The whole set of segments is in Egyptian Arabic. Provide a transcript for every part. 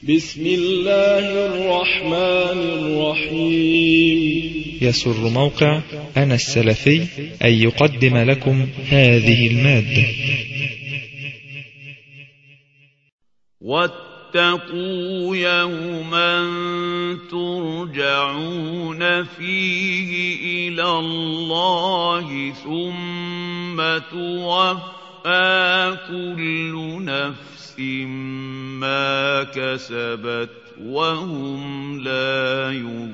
بسم الله الرحمن الرحيم يسر موقع أنا السلفي أن يقدم لكم هذه المادة واتقوا يوما ترجعون فيه إلى الله ثم توفى كل نفس ما كسبت وهم لا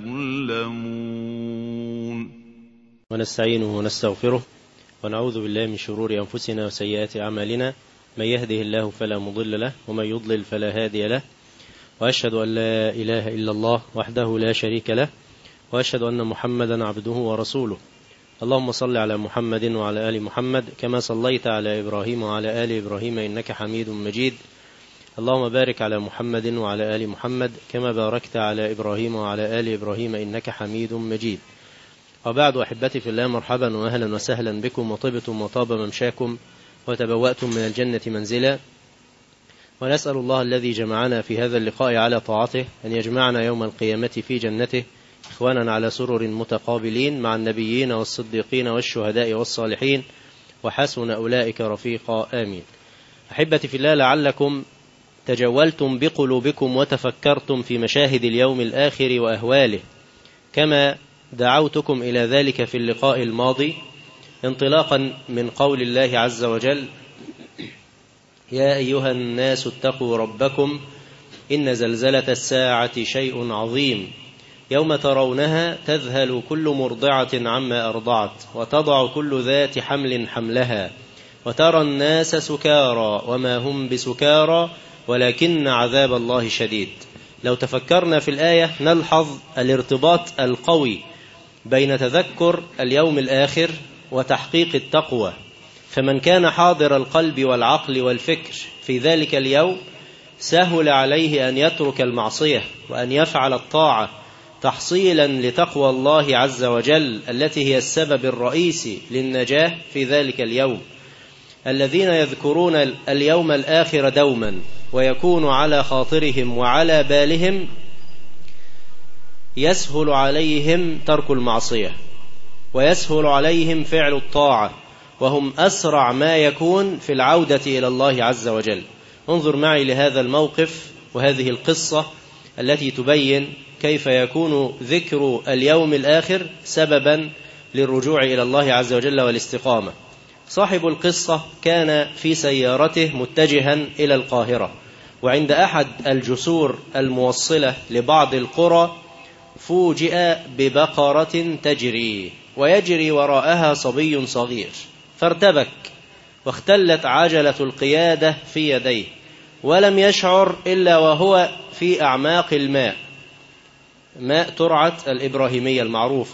يظلمون ونستعينه ونستغفره ونعوذ بالله من شرور أنفسنا وسيئات أعمالنا من يهده الله فلا مضل له ومن يضلل فلا هادي له وأشهد أن لا إله إلا الله وحده لا شريك له وأشهد أن محمدا عبده ورسوله اللهم صل على محمد وعلى آل محمد كما صليت على إبراهيم وعلى آل إبراهيم إنك حميد مجيد اللهم بارك على محمد وعلى آل محمد كما باركت على إبراهيم وعلى آل إبراهيم إنك حميد مجيد وبعد أحبتي في الله مرحبا وأهلا وسهلا بكم وطبتم وطاب ممشاكم وتبوأتم من الجنة منزلا ونسأل الله الذي جمعنا في هذا اللقاء على طاعته أن يجمعنا يوم القيامة في جنته إخوانا على سرر متقابلين مع النبيين والصديقين والشهداء والصالحين وحسن أولئك رفيقا آمين أحبتي في الله لعلكم تجولتم بقلوبكم وتفكرتم في مشاهد اليوم الآخر وأهواله كما دعوتكم إلى ذلك في اللقاء الماضي انطلاقا من قول الله عز وجل يا أيها الناس اتقوا ربكم إن زلزلة الساعة شيء عظيم يوم ترونها تذهل كل مرضعة عما أرضعت وتضع كل ذات حمل حملها وترى الناس سكارى وما هم بسكارى ولكن عذاب الله شديد لو تفكرنا في الآية نلحظ الارتباط القوي بين تذكر اليوم الآخر وتحقيق التقوى فمن كان حاضر القلب والعقل والفكر في ذلك اليوم سهل عليه أن يترك المعصية وأن يفعل الطاعة تحصيلا لتقوى الله عز وجل التي هي السبب الرئيسي للنجاة في ذلك اليوم الذين يذكرون اليوم الآخر دوما ويكون على خاطرهم وعلى بالهم يسهل عليهم ترك المعصية ويسهل عليهم فعل الطاعة وهم أسرع ما يكون في العودة إلى الله عز وجل انظر معي لهذا الموقف وهذه القصة التي تبين كيف يكون ذكر اليوم الآخر سببا للرجوع إلى الله عز وجل والاستقامة صاحب القصة كان في سيارته متجها إلى القاهرة وعند أحد الجسور الموصلة لبعض القرى فوجئ ببقرة تجري ويجري وراءها صبي صغير فارتبك واختلت عجلة القيادة في يديه ولم يشعر إلا وهو في أعماق الماء ماء ترعة الإبراهيمية المعروفة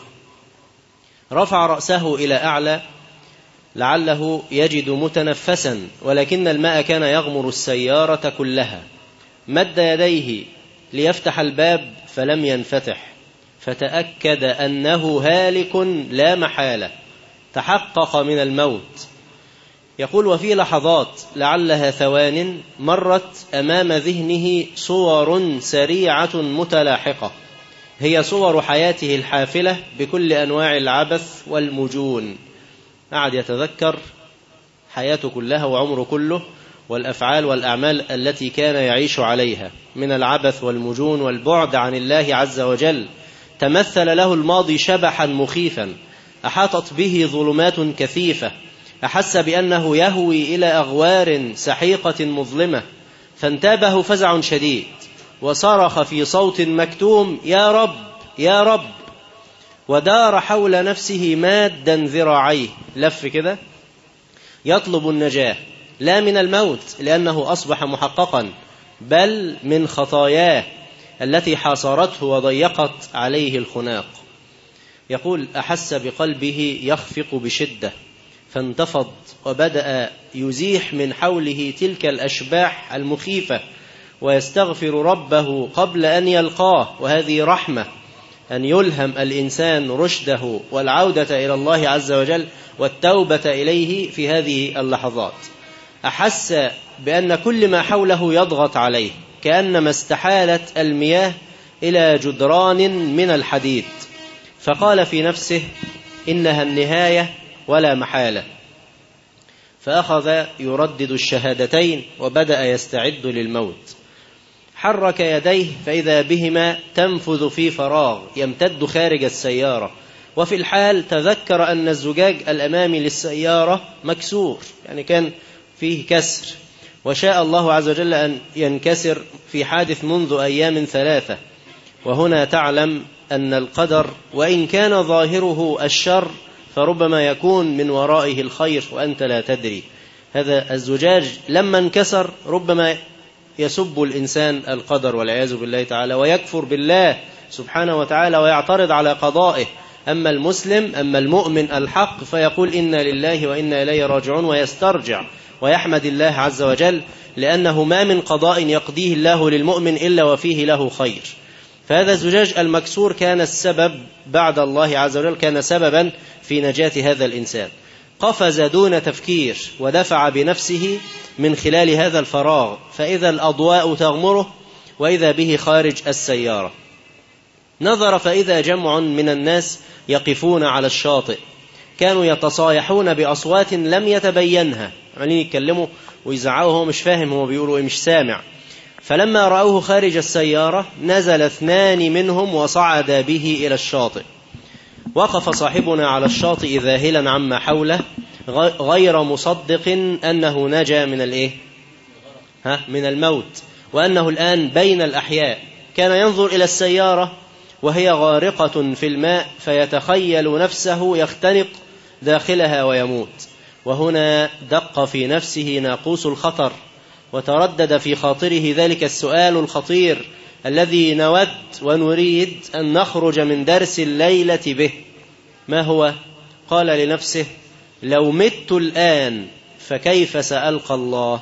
رفع رأسه إلى أعلى لعله يجد متنفسا ولكن الماء كان يغمر السيارة كلها مد يديه ليفتح الباب فلم ينفتح فتأكد أنه هالك لا محالة تحقق من الموت يقول وفي لحظات لعلها ثوان مرت أمام ذهنه صور سريعة متلاحقة هي صور حياته الحافلة بكل أنواع العبث والمجون قعد يتذكر حياته كلها وعمره كله والأفعال والأعمال التي كان يعيش عليها من العبث والمجون والبعد عن الله عز وجل تمثل له الماضي شبحا مخيفا أحاطت به ظلمات كثيفة أحس بأنه يهوي إلى أغوار سحيقة مظلمة فانتابه فزع شديد وصرخ في صوت مكتوم يا رب يا رب ودار حول نفسه مادا ذراعيه لف كده يطلب النجاة لا من الموت لأنه أصبح محققا بل من خطاياه التي حاصرته وضيقت عليه الخناق يقول أحس بقلبه يخفق بشدة فانتفض وبدأ يزيح من حوله تلك الأشباح المخيفة ويستغفر ربه قبل أن يلقاه وهذه رحمة أن يلهم الإنسان رشده والعودة إلى الله عز وجل والتوبة إليه في هذه اللحظات أحس بأن كل ما حوله يضغط عليه كأنما استحالت المياه إلى جدران من الحديد فقال في نفسه إنها النهاية ولا محالة فأخذ يردد الشهادتين وبدأ يستعد للموت حرك يديه فإذا بهما تنفذ في فراغ يمتد خارج السيارة وفي الحال تذكر أن الزجاج الأمامي للسيارة مكسور يعني كان فيه كسر وشاء الله عز وجل أن ينكسر في حادث منذ أيام ثلاثة وهنا تعلم أن القدر وإن كان ظاهره الشر فربما يكون من ورائه الخير وأنت لا تدري هذا الزجاج لما انكسر ربما يسب الإنسان القدر والعياذ بالله تعالى ويكفر بالله سبحانه وتعالى ويعترض على قضائه أما المسلم أما المؤمن الحق فيقول إنا لله وإنا إليه راجعون ويسترجع ويحمد الله عز وجل لأنه ما من قضاء يقضيه الله للمؤمن إلا وفيه له خير فهذا الزجاج المكسور كان السبب بعد الله عز وجل كان سببا في نجاة هذا الإنسان قفز دون تفكير ودفع بنفسه من خلال هذا الفراغ فإذا الأضواء تغمره وإذا به خارج السيارة نظر فإذا جمع من الناس يقفون على الشاطئ كانوا يتصايحون بأصوات لم يتبينها عمالين يتكلموا ويزعقوا هو مش فاهم هو بيقولوا ايه مش سامع فلما رأوه خارج السيارة نزل اثنان منهم وصعد به إلى الشاطئ وقف صاحبنا على الشاطئ ذاهلا عما حوله غير مصدق أنه نجا من الإيه؟ ها من الموت وأنه الآن بين الأحياء كان ينظر إلى السيارة وهي غارقة في الماء فيتخيل نفسه يختنق داخلها ويموت وهنا دق في نفسه ناقوس الخطر وتردد في خاطره ذلك السؤال الخطير الذي نود ونريد أن نخرج من درس الليلة به ما هو؟ قال لنفسه لو مت الآن فكيف سألقى الله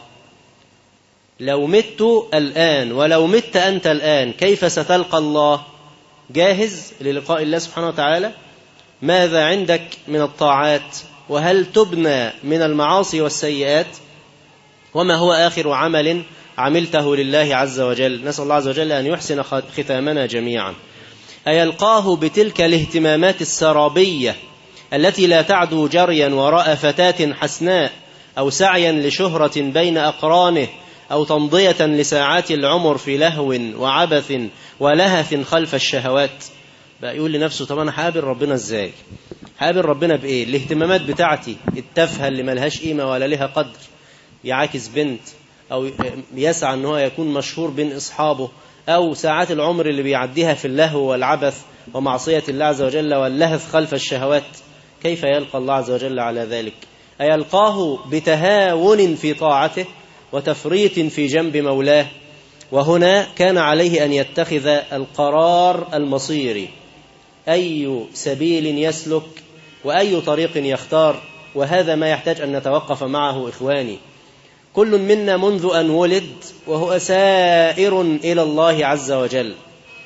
لو مت الآن ولو مت أنت الآن كيف ستلقى الله جاهز للقاء الله سبحانه وتعالى ماذا عندك من الطاعات وهل تبنى من المعاصي والسيئات وما هو آخر عمل عملته لله عز وجل نسأل الله عز وجل أن يحسن ختامنا جميعا أيلقاه بتلك الاهتمامات السرابية التي لا تعدو جريا وراء فتاة حسناء أو سعيا لشهرة بين أقرانه أو تمضية لساعات العمر في لهو وعبث ولهث خلف الشهوات بقى يقول لنفسه طب أنا حابل ربنا إزاي حابل ربنا بإيه الاهتمامات بتاعتي التافهة اللي ملهاش قيمة ولا لها قدر يعاكس بنت أو يسعى أن هو يكون مشهور بين أصحابه أو ساعات العمر اللي بيعديها في اللهو والعبث ومعصية الله عز وجل واللهث خلف الشهوات كيف يلقى الله عز وجل على ذلك أيلقاه بتهاون في طاعته وتفريط في جنب مولاه وهنا كان عليه أن يتخذ القرار المصيري أي سبيل يسلك وأي طريق يختار وهذا ما يحتاج أن نتوقف معه إخواني كل منا منذ أن ولد وهو سائر إلى الله عز وجل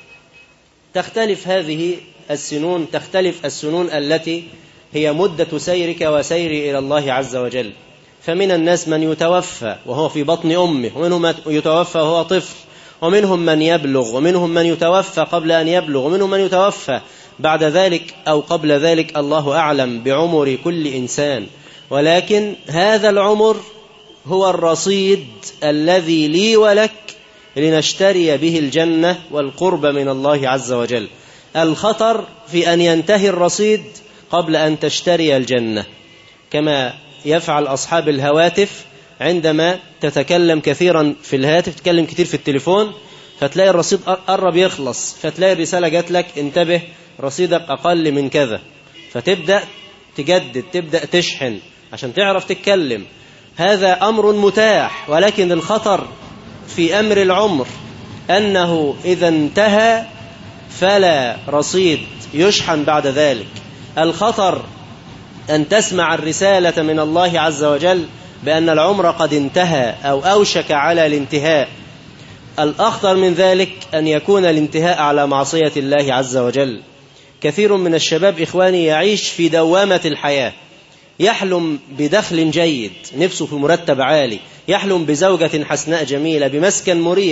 تختلف هذه السنون تختلف السنون التي هي مدة سيرك وسيري إلى الله عز وجل فمن الناس من يتوفى وهو في بطن أمه ومنهم من يتوفى وهو طفل ومنهم من يبلغ ومنهم من يتوفى قبل أن يبلغ ومنهم من يتوفى بعد ذلك أو قبل ذلك الله أعلم بعمر كل إنسان ولكن هذا العمر هو الرصيد الذي لي ولك لنشتري به الجنة والقرب من الله عز وجل الخطر في أن ينتهي الرصيد قبل أن تشتري الجنة كما يفعل أصحاب الهواتف عندما تتكلم كثيرا في الهاتف تتكلم كثير في التليفون فتلاقي الرصيد قرب يخلص فتلاقي الرسالة جات لك انتبه رصيدك أقل من كذا فتبدأ تجدد تبدأ تشحن عشان تعرف تتكلم هذا أمر متاح ولكن الخطر في أمر العمر أنه إذا انتهى فلا رصيد يشحن بعد ذلك الخطر أن تسمع الرسالة من الله عز وجل بأن العمر قد انتهى أو أوشك على الانتهاء الأخطر من ذلك أن يكون الانتهاء على معصية الله عز وجل كثير من الشباب إخواني يعيش في دوامة الحياة يحلم بدخل جيد نفسه في مرتب عالي يحلم بزوجة حسناء جميلة بمسكن مريح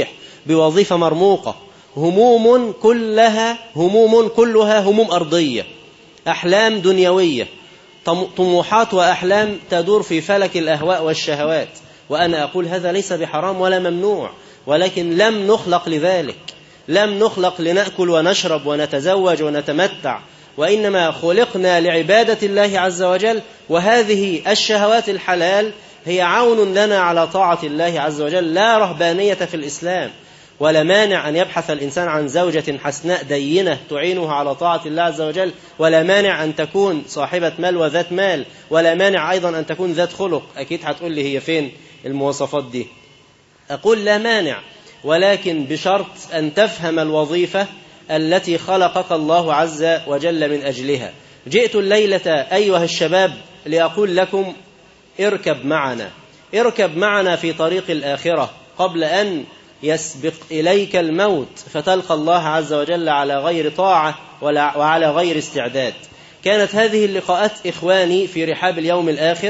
بوظيفة مرموقة هموم كلها هموم كلها هموم أرضية أحلام دنيوية طموحات وأحلام تدور في فلك الأهواء والشهوات وأنا أقول هذا ليس بحرام ولا ممنوع ولكن لم نخلق لذلك لم نخلق لنأكل ونشرب ونتزوج ونتمتع وإنما خلقنا لعبادة الله عز وجل وهذه الشهوات الحلال هي عون لنا على طاعة الله عز وجل لا رهبانية في الإسلام ولا مانع أن يبحث الإنسان عن زوجة حسناء دينة تعينه على طاعة الله عز وجل ولا مانع أن تكون صاحبة مال وذات مال ولا مانع أيضا أن تكون ذات خلق أكيد هتقول لي هي فين المواصفات دي أقول لا مانع ولكن بشرط أن تفهم الوظيفة التي خلقك الله عز وجل من أجلها جئت الليلة أيها الشباب لأقول لكم اركب معنا اركب معنا في طريق الآخرة قبل أن يسبق إليك الموت فتلقى الله عز وجل على غير طاعة وعلى غير استعداد كانت هذه اللقاءات إخواني في رحاب اليوم الآخر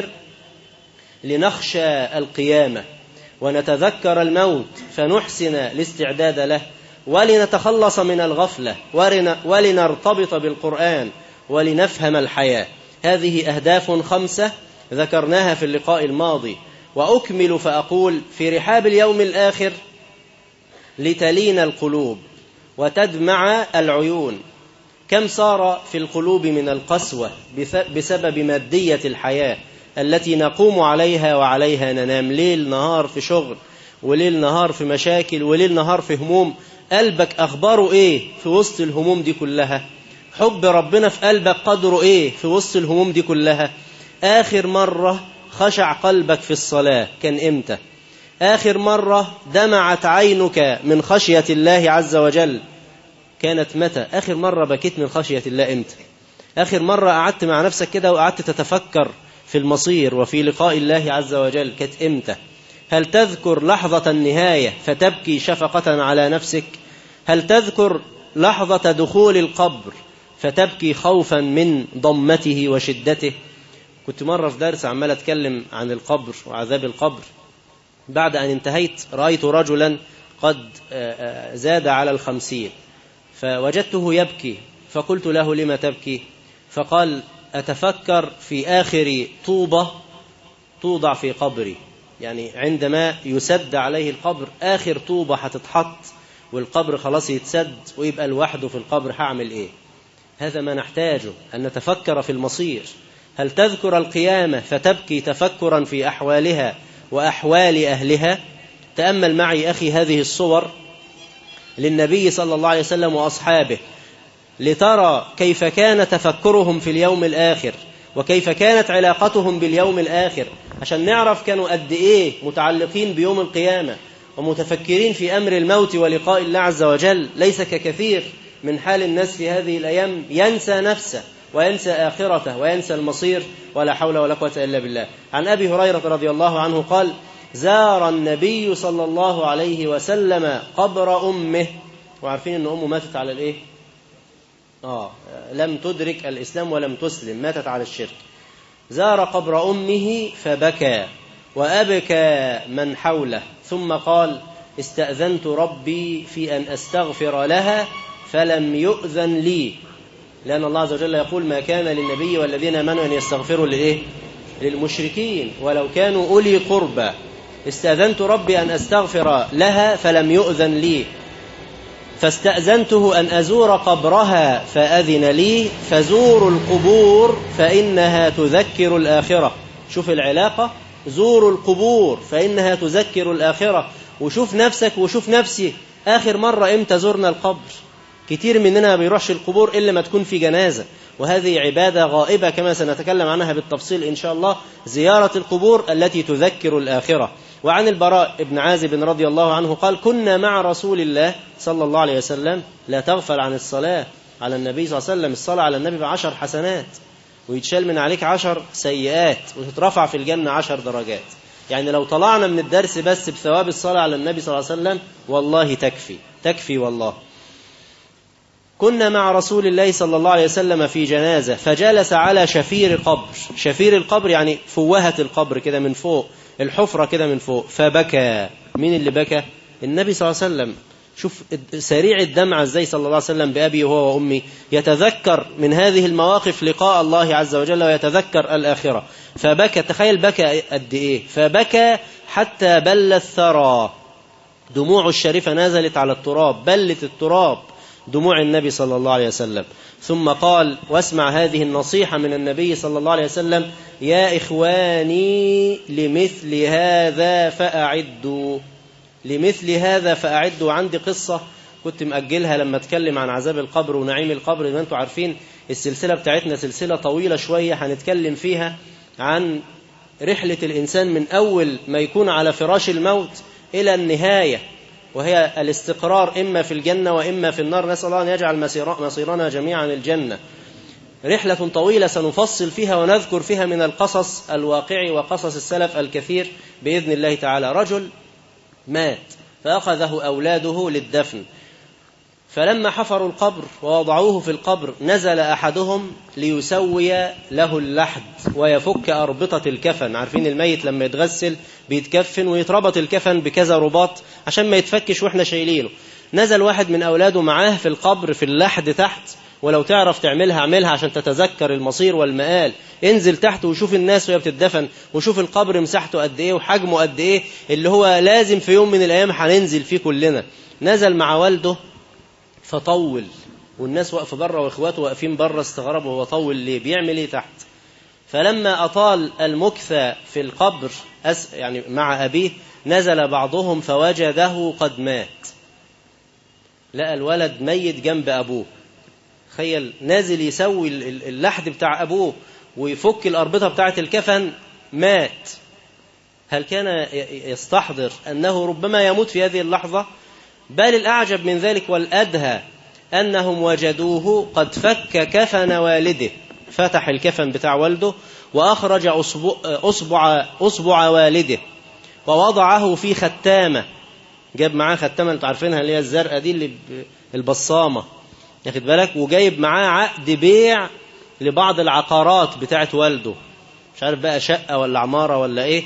لنخشى القيامة ونتذكر الموت فنحسن الاستعداد له ولنتخلص من الغفلة ولنرتبط بالقرآن ولنفهم الحياة هذه أهداف خمسة ذكرناها في اللقاء الماضي وأكمل فأقول في رحاب اليوم الآخر لتلين القلوب وتدمع العيون كم صار في القلوب من القسوة بسبب مادية الحياة التي نقوم عليها وعليها ننام ليل نهار في شغل وليل نهار في مشاكل وليل نهار في هموم قلبك أخباره إيه في وسط الهموم دي كلها حب ربنا في قلبك قدره إيه في وسط الهموم دي كلها آخر مرة خشع قلبك في الصلاة كان إمتى آخر مرة دمعت عينك من خشية الله عز وجل كانت متى آخر مرة بكيت من خشية الله إمتى آخر مرة قعدت مع نفسك كده وقعدت تتفكر في المصير وفي لقاء الله عز وجل كانت إمتى هل تذكر لحظة النهاية فتبكي شفقة على نفسك هل تذكر لحظة دخول القبر فتبكي خوفا من ضمته وشدته كنت مرة في درس عمال أتكلم عن القبر وعذاب القبر بعد أن انتهيت رأيت رجلا قد زاد على الخمسين فوجدته يبكي فقلت له لما تبكي فقال أتفكر في آخر طوبة توضع في قبري يعني عندما يسد عليه القبر آخر طوبة هتتحط والقبر خلاص يتسد ويبقى لوحده في القبر هعمل إيه هذا ما نحتاجه أن نتفكر في المصير هل تذكر القيامة فتبكي تفكرا في أحوالها وأحوال أهلها تأمل معي أخي هذه الصور للنبي صلى الله عليه وسلم وأصحابه لترى كيف كان تفكرهم في اليوم الآخر وكيف كانت علاقتهم باليوم الآخر عشان نعرف كانوا قد إيه متعلقين بيوم القيامة ومتفكرين في أمر الموت ولقاء الله عز وجل ليس ككثير من حال الناس في هذه الأيام ينسى نفسه وينسى آخرته وينسى المصير ولا حول ولا قوة إلا بالله عن أبي هريرة رضي الله عنه قال زار النبي صلى الله عليه وسلم قبر أمه وعارفين أن أمه ماتت على الإيه آه لم تدرك الإسلام ولم تسلم ماتت على الشرك زار قبر أمه فبكى وأبكى من حوله ثم قال استأذنت ربي في أن أستغفر لها فلم يؤذن لي لأن الله عز وجل يقول ما كان للنبي والذين آمنوا أن يستغفروا لإيه؟ للمشركين ولو كانوا أولي قربى استأذنت ربي أن أستغفر لها فلم يؤذن لي فاستأذنته أن أزور قبرها فأذن لي فزوروا القبور فإنها تذكر الآخرة شوف العلاقة زوروا القبور فإنها تذكر الآخرة وشوف نفسك وشوف نفسي آخر مرة إمتى زرنا القبر كتير مننا ما بيروحش القبور إلا ما تكون في جنازة وهذه عبادة غائبة كما سنتكلم عنها بالتفصيل إن شاء الله زيارة القبور التي تذكر الآخرة وعن البراء بن عازب رضي الله عنه قال كنا مع رسول الله صلى الله عليه وسلم لا تغفل عن الصلاة على النبي صلى الله عليه وسلم الصلاة على النبي بعشر حسنات ويتشال من عليك عشر سيئات وتترفع في الجنة عشر درجات يعني لو طلعنا من الدرس بس بثواب الصلاة على النبي صلى الله عليه وسلم والله تكفي تكفي والله كنا مع رسول الله صلى الله عليه وسلم في جنازة فجلس على شفير قبر شفير القبر يعني فوهة القبر كده من فوق الحفرة كده من فوق فبكى مين اللي بكى النبي صلى الله عليه وسلم شوف سريع الدمعة ازاي صلى الله عليه وسلم بأبي وهو وأمي يتذكر من هذه المواقف لقاء الله عز وجل ويتذكر الآخرة فبكى تخيل بكى قد إيه فبكى حتى بل الثرى دموع الشريفة نزلت على التراب بلت التراب دموع النبي صلى الله عليه وسلم ثم قال واسمع هذه النصيحة من النبي صلى الله عليه وسلم يا إخواني لمثل هذا فأعدوا لمثل هذا فأعدوا عندي قصة كنت مأجلها لما اتكلم عن عذاب القبر ونعيم القبر زي ما انتم عارفين السلسلة بتاعتنا سلسلة طويلة شوية هنتكلم فيها عن رحلة الإنسان من أول ما يكون على فراش الموت إلى النهاية وهي الاستقرار إما في الجنة وإما في النار نسأل الله أن يجعل مصيرنا جميعا الجنة رحلة طويلة سنفصل فيها ونذكر فيها من القصص الواقعي وقصص السلف الكثير بإذن الله تعالى رجل مات فأخذه أولاده للدفن فلما حفروا القبر ووضعوه في القبر نزل أحدهم ليسوي له اللحد ويفك أربطة الكفن عارفين الميت لما يتغسل بيتكفن ويتربط الكفن بكذا رباط عشان ما يتفكش وإحنا شايلينه نزل واحد من أولاده معاه في القبر في اللحد تحت ولو تعرف تعملها اعملها عشان تتذكر المصير والمآل انزل تحت وشوف الناس وهي بتدفن وشوف القبر مساحته قد ايه وحجمه قد ايه اللي هو لازم في يوم من الايام هننزل فيه كلنا نزل مع والده فطول والناس واقفه بره واخواته واقفين بره استغربوا هو طول ليه بيعمل ايه تحت فلما اطال المكث في القبر أس يعني مع ابيه نزل بعضهم فوجده قد مات لقى الولد ميت جنب ابوه تخيل نازل يسوي اللحد بتاع أبوه ويفك الأربطة بتاعة الكفن مات هل كان يستحضر أنه ربما يموت في هذه اللحظة بل الأعجب من ذلك والأدهى أنهم وجدوه قد فك كفن والده فتح الكفن بتاع والده وأخرج أصبع, أصبع, أصبع والده ووضعه في ختامة جاب معاه ختامة انتوا عارفينها اللي هي الزرقاء دي اللي البصامة ياخد بالك وجايب معاه عقد بيع لبعض العقارات بتاعت والده مش عارف بقى شقة ولا عمارة ولا ايه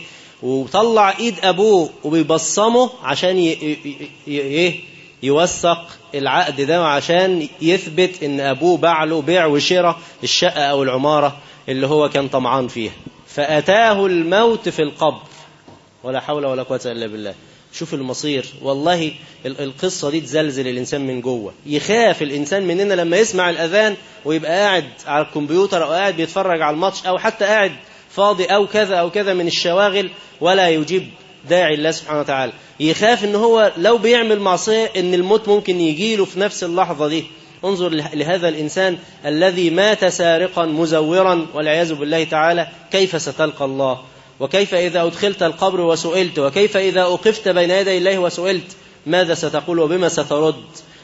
وطلع ايد ابوه وبيبصمه عشان ي... ي... ي... يوثق العقد ده عشان يثبت ان ابوه باع له بيع وشراء الشقة او العمارة اللي هو كان طمعان فيها فاتاه الموت في القبر ولا حول ولا قوة الا بالله شوف المصير والله القصة دي تزلزل الإنسان من جوه يخاف الإنسان مننا لما يسمع الأذان ويبقى قاعد على الكمبيوتر أو قاعد بيتفرج على الماتش أو حتى قاعد فاضي أو كذا أو كذا من الشواغل ولا يجيب داعي الله سبحانه وتعالى يخاف ان هو لو بيعمل معصية ان الموت ممكن يجيله في نفس اللحظة دي انظر لهذا الإنسان الذي مات سارقا مزورا والعياذ بالله تعالى كيف ستلقى الله وكيف إذا أدخلت القبر وسئلت وكيف إذا أقفت بين يدي الله وسئلت ماذا ستقول وبما سترد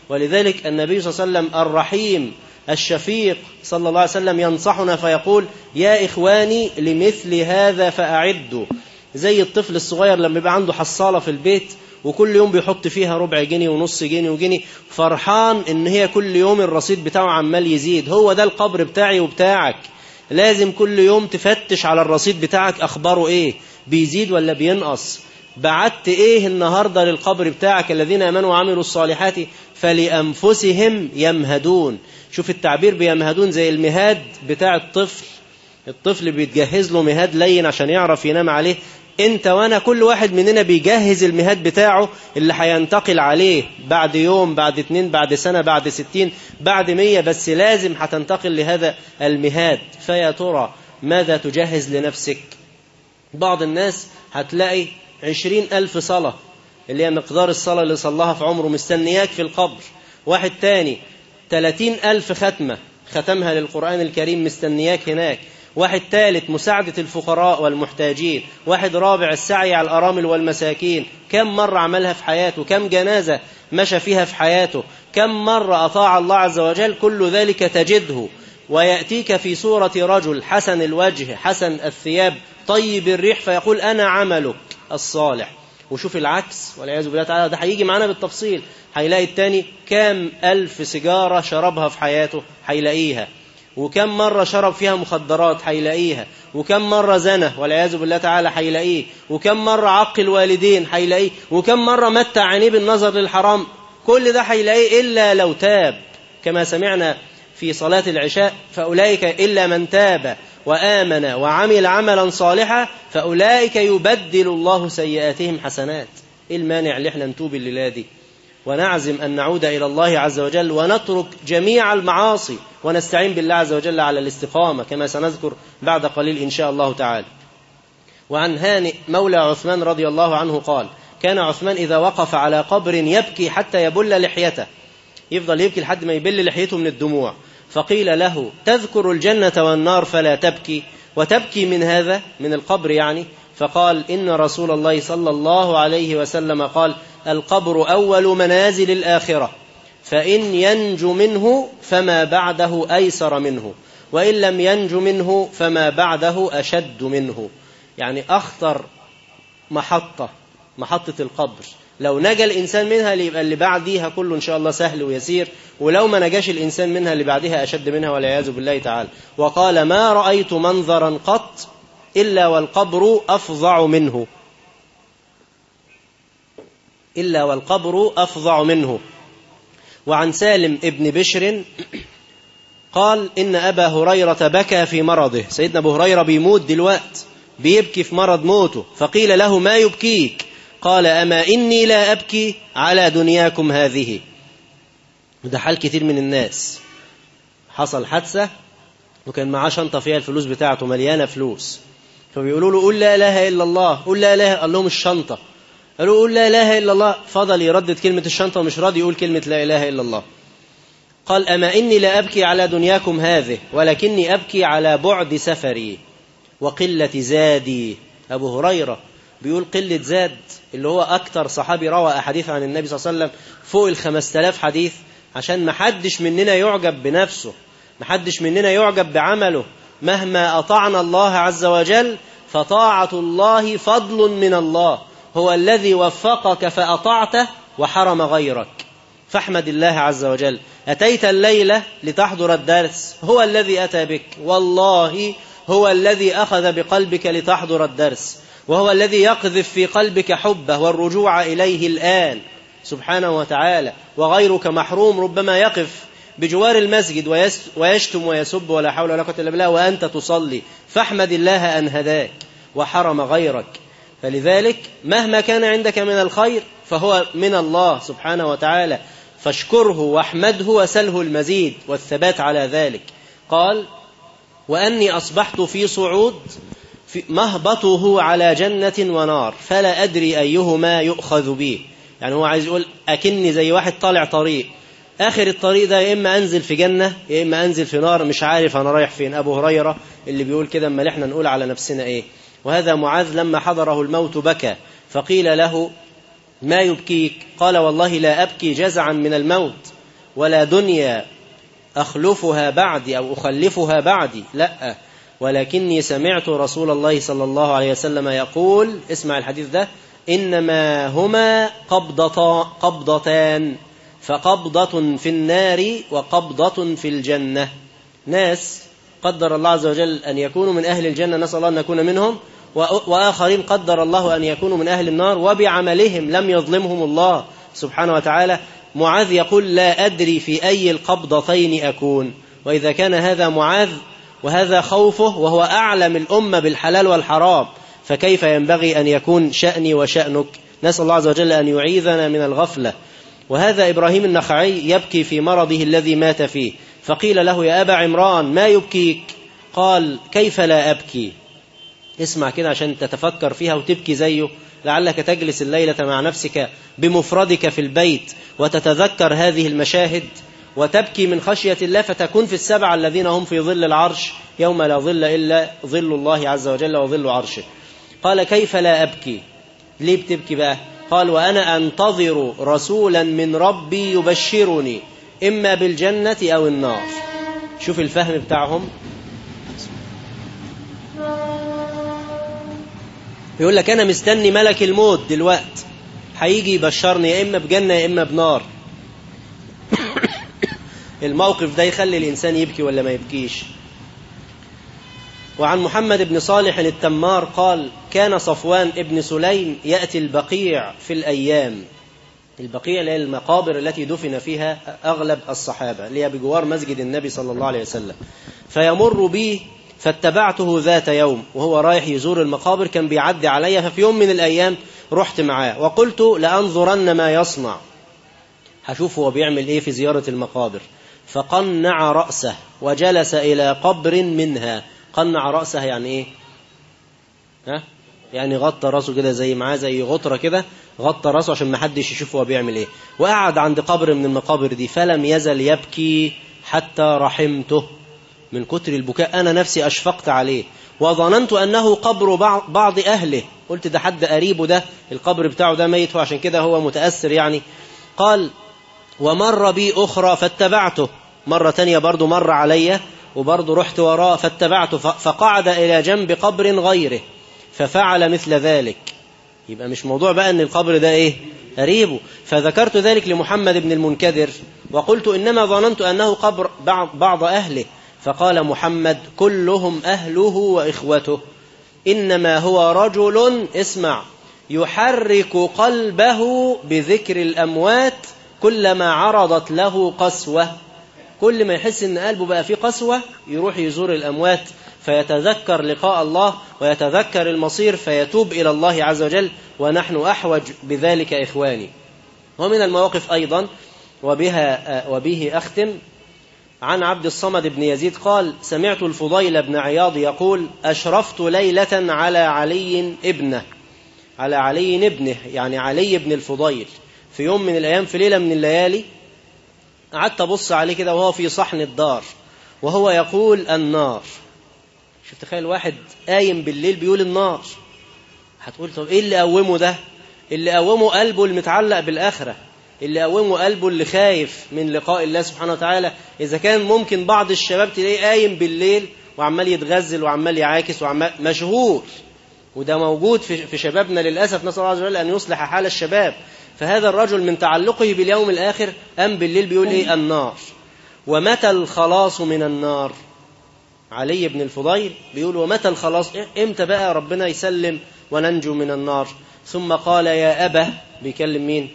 ولذلك النبي صلى الله عليه وسلم الرحيم الشفيق صلى الله عليه وسلم ينصحنا فيقول يا إخواني لمثل هذا فأعدوا زي الطفل الصغير لما يبقى عنده حصالة في البيت وكل يوم بيحط فيها ربع جنيه ونص جنيه وجنيه فرحان ان هي كل يوم الرصيد بتاعه عمال يزيد هو ده القبر بتاعي وبتاعك لازم كل يوم تفتش على الرصيد بتاعك أخباره إيه بيزيد ولا بينقص بعت إيه النهاردة للقبر بتاعك الذين أمنوا وعملوا الصالحات فلأنفسهم يمهدون شوف التعبير بيمهدون زي المهاد بتاع الطفل الطفل بيتجهز له مهاد لين عشان يعرف ينام عليه انت وانا كل واحد مننا بيجهز المهاد بتاعه اللي هينتقل عليه بعد يوم بعد اتنين بعد سنة بعد ستين بعد مية بس لازم هتنتقل لهذا المهاد فيا ترى ماذا تجهز لنفسك بعض الناس هتلاقي عشرين ألف صلاة اللي هي مقدار الصلاة اللي صلاها في عمره مستنياك في القبر واحد تاني تلاتين ألف ختمة ختمها للقرآن الكريم مستنياك هناك واحد ثالث مساعدة الفقراء والمحتاجين واحد رابع السعي على الأرامل والمساكين كم مرة عملها في حياته كم جنازة مشى فيها في حياته كم مرة أطاع الله عز وجل كل ذلك تجده ويأتيك في صورة رجل حسن الوجه حسن الثياب طيب الريح فيقول أنا عملك الصالح وشوف العكس والعياذ بالله تعالى ده هيجي معانا بالتفصيل هيلاقي التاني كام ألف سيجارة شربها في حياته هيلاقيها وكم مرة شرب فيها مخدرات هيلاقيها وكم مرة زنى والعياذ بالله تعالى هيلاقيه وكم مرة عق الوالدين هيلاقيه وكم مرة متع عينيه بالنظر للحرام كل ده هيلاقيه إلا لو تاب كما سمعنا في صلاة العشاء فأولئك إلا من تاب وآمن وعمل عملا صالحا فأولئك يبدل الله سيئاتهم حسنات إيه المانع اللي احنا نتوب الليلة دي ونعزم أن نعود إلى الله عز وجل ونترك جميع المعاصي ونستعين بالله عز وجل على الاستقامة كما سنذكر بعد قليل إن شاء الله تعالى وعن هانئ مولى عثمان رضي الله عنه قال كان عثمان إذا وقف على قبر يبكي حتى يبل لحيته يفضل يبكي لحد ما يبل لحيته من الدموع فقيل له تذكر الجنة والنار فلا تبكي وتبكي من هذا من القبر يعني فقال إن رسول الله صلى الله عليه وسلم قال القبر أول منازل الآخرة فإن ينج منه فما بعده أيسر منه وإن لم ينج منه فما بعده أشد منه يعني أخطر محطة محطة القبر لو نجا الإنسان منها يبقى اللي بعديها كله إن شاء الله سهل ويسير ولو ما نجاش الإنسان منها اللي بعدها أشد منها والعياذ بالله تعالى وقال ما رأيت منظرا قط إلا والقبر أفظع منه إلا والقبر أفظع منه وعن سالم ابن بشر قال إن أبا هريرة بكى في مرضه سيدنا أبو هريرة بيموت دلوقت بيبكي في مرض موته فقيل له ما يبكيك قال أما إني لا أبكي على دنياكم هذه وده حال كتير من الناس حصل حادثة وكان معاه شنطة فيها الفلوس بتاعته مليانة فلوس فبيقولوا له قول لا إله إلا الله قول لا إله قال لهم الشنطة قالوا قول لا إله إلا الله فضل يردد كلمة الشنطة ومش راضي يقول كلمة لا إله إلا الله قال أما إني لا أبكي على دنياكم هذه ولكني أبكي على بعد سفري وقلة زادي أبو هريرة بيقول قلة زاد اللي هو أكتر صحابي روى أحاديث عن النبي صلى الله عليه وسلم فوق الخمس تلاف حديث عشان محدش مننا يعجب بنفسه محدش مننا يعجب بعمله مهما أطعنا الله عز وجل فطاعة الله فضل من الله هو الذي وفقك فأطعته وحرم غيرك فاحمد الله عز وجل أتيت الليلة لتحضر الدرس هو الذي أتى بك والله هو الذي أخذ بقلبك لتحضر الدرس وهو الذي يقذف في قلبك حبه والرجوع إليه الآن سبحانه وتعالى وغيرك محروم ربما يقف بجوار المسجد ويشتم ويسب ولا حول ولا قوة إلا بالله وأنت تصلي فاحمد الله أن هداك وحرم غيرك فلذلك مهما كان عندك من الخير فهو من الله سبحانه وتعالى فاشكره واحمده وسله المزيد والثبات على ذلك قال وأني أصبحت في صعود في مهبطه على جنة ونار فلا أدري أيهما يؤخذ به يعني هو عايز يقول أكني زي واحد طالع طريق آخر الطريق ده يا إما أنزل في جنة يا إما أنزل في نار مش عارف أنا رايح فين أبو هريرة اللي بيقول كده أما إحنا نقول على نفسنا إيه وهذا معاذ لما حضره الموت بكى فقيل له ما يبكيك قال والله لا أبكي جزعا من الموت ولا دنيا أخلفها بعدي أو أخلفها بعدي لا ولكني سمعت رسول الله صلى الله عليه وسلم يقول اسمع الحديث ده إنما هما قبضتا قبضتان فقبضة في النار وقبضة في الجنة ناس قدر الله عز وجل أن يكونوا من أهل الجنة نسأل الله أن نكون منهم وآخرين قدر الله أن يكونوا من أهل النار وبعملهم لم يظلمهم الله سبحانه وتعالى معاذ يقول لا أدري في أي القبضتين أكون وإذا كان هذا معاذ وهذا خوفه وهو أعلم الأمة بالحلال والحرام فكيف ينبغي أن يكون شأني وشأنك نسأل الله عز وجل أن يعيذنا من الغفلة وهذا إبراهيم النخعي يبكي في مرضه الذي مات فيه فقيل له يا أبا عمران ما يبكيك قال كيف لا أبكي اسمع كده عشان تتفكر فيها وتبكي زيه لعلك تجلس الليلة مع نفسك بمفردك في البيت وتتذكر هذه المشاهد وتبكي من خشية الله فتكون في السبع الذين هم في ظل العرش يوم لا ظل إلا ظل الله عز وجل وظل عرشه قال كيف لا أبكي ليه بتبكي بقى قال وأنا أنتظر رسولا من ربي يبشرني إما بالجنة أو النار شوف الفهم بتاعهم يقول لك أنا مستني ملك الموت دلوقت هيجي يبشرني يا إما بجنة يا إما بنار الموقف ده يخلي الإنسان يبكي ولا ما يبكيش وعن محمد بن صالح التمار قال كان صفوان ابن سليم يأتي البقيع في الأيام البقيع اللي هي المقابر التي دفن فيها أغلب الصحابة اللي هي بجوار مسجد النبي صلى الله عليه وسلم فيمر بي فاتبعته ذات يوم وهو رايح يزور المقابر كان بيعدي عليا ففي يوم من الأيام رحت معاه وقلت لأنظرن ما يصنع هشوف هو بيعمل ايه في زيارة المقابر فقنع رأسه وجلس إلى قبر منها قنع رأسه يعني ايه ها يعني غطى راسه كده زي معاه زي غطرة كده غطى راسه عشان ما حدش يشوف هو بيعمل ايه وقعد عند قبر من المقابر دي فلم يزل يبكي حتى رحمته من كتر البكاء أنا نفسي أشفقت عليه وظننت أنه قبر بعض أهله قلت ده حد قريبه ده القبر بتاعه ده ميت وعشان كده هو متأثر يعني قال ومر بي أخرى فاتبعته مرة تانية برضو مر علي وبرضو رحت وراه فاتبعته فقعد إلى جنب قبر غيره ففعل مثل ذلك يبقى مش موضوع بقى أن القبر ده إيه قريبه فذكرت ذلك لمحمد بن المنكدر وقلت إنما ظننت أنه قبر بعض أهله فقال محمد كلهم أهله وإخوته إنما هو رجل اسمع يحرك قلبه بذكر الأموات كلما عرضت له قسوة كل ما يحس ان قلبه بقى فيه قسوة يروح يزور الأموات فيتذكر لقاء الله ويتذكر المصير فيتوب إلى الله عز وجل ونحن أحوج بذلك إخواني ومن المواقف أيضا وبها وبه أختم عن عبد الصمد بن يزيد قال سمعت الفضيل بن عياض يقول أشرفت ليلة على علي ابنه على علي ابنه يعني علي بن الفضيل في يوم من الأيام في ليلة من الليالي قعدت أبص عليه كده وهو في صحن الدار وهو يقول النار شوف تخيل واحد قايم بالليل بيقول النار هتقول طب ايه اللي قومه ده اللي قومه قلبه المتعلق بالآخرة اللي قومه قلبه اللي خايف من لقاء الله سبحانه وتعالى إذا كان ممكن بعض الشباب تلاقيه قايم بالليل وعمال يتغزل وعمال يعاكس وعمال مشغول وده موجود في شبابنا للأسف نسأل الله عز وجل أن يصلح حال الشباب فهذا الرجل من تعلقه باليوم الآخر أم بالليل بيقول إيه النار ومتى الخلاص من النار علي بن الفضيل بيقول ومتى الخلاص امتى بقى ربنا يسلم وننجو من النار ثم قال يا أبا بيكلم مين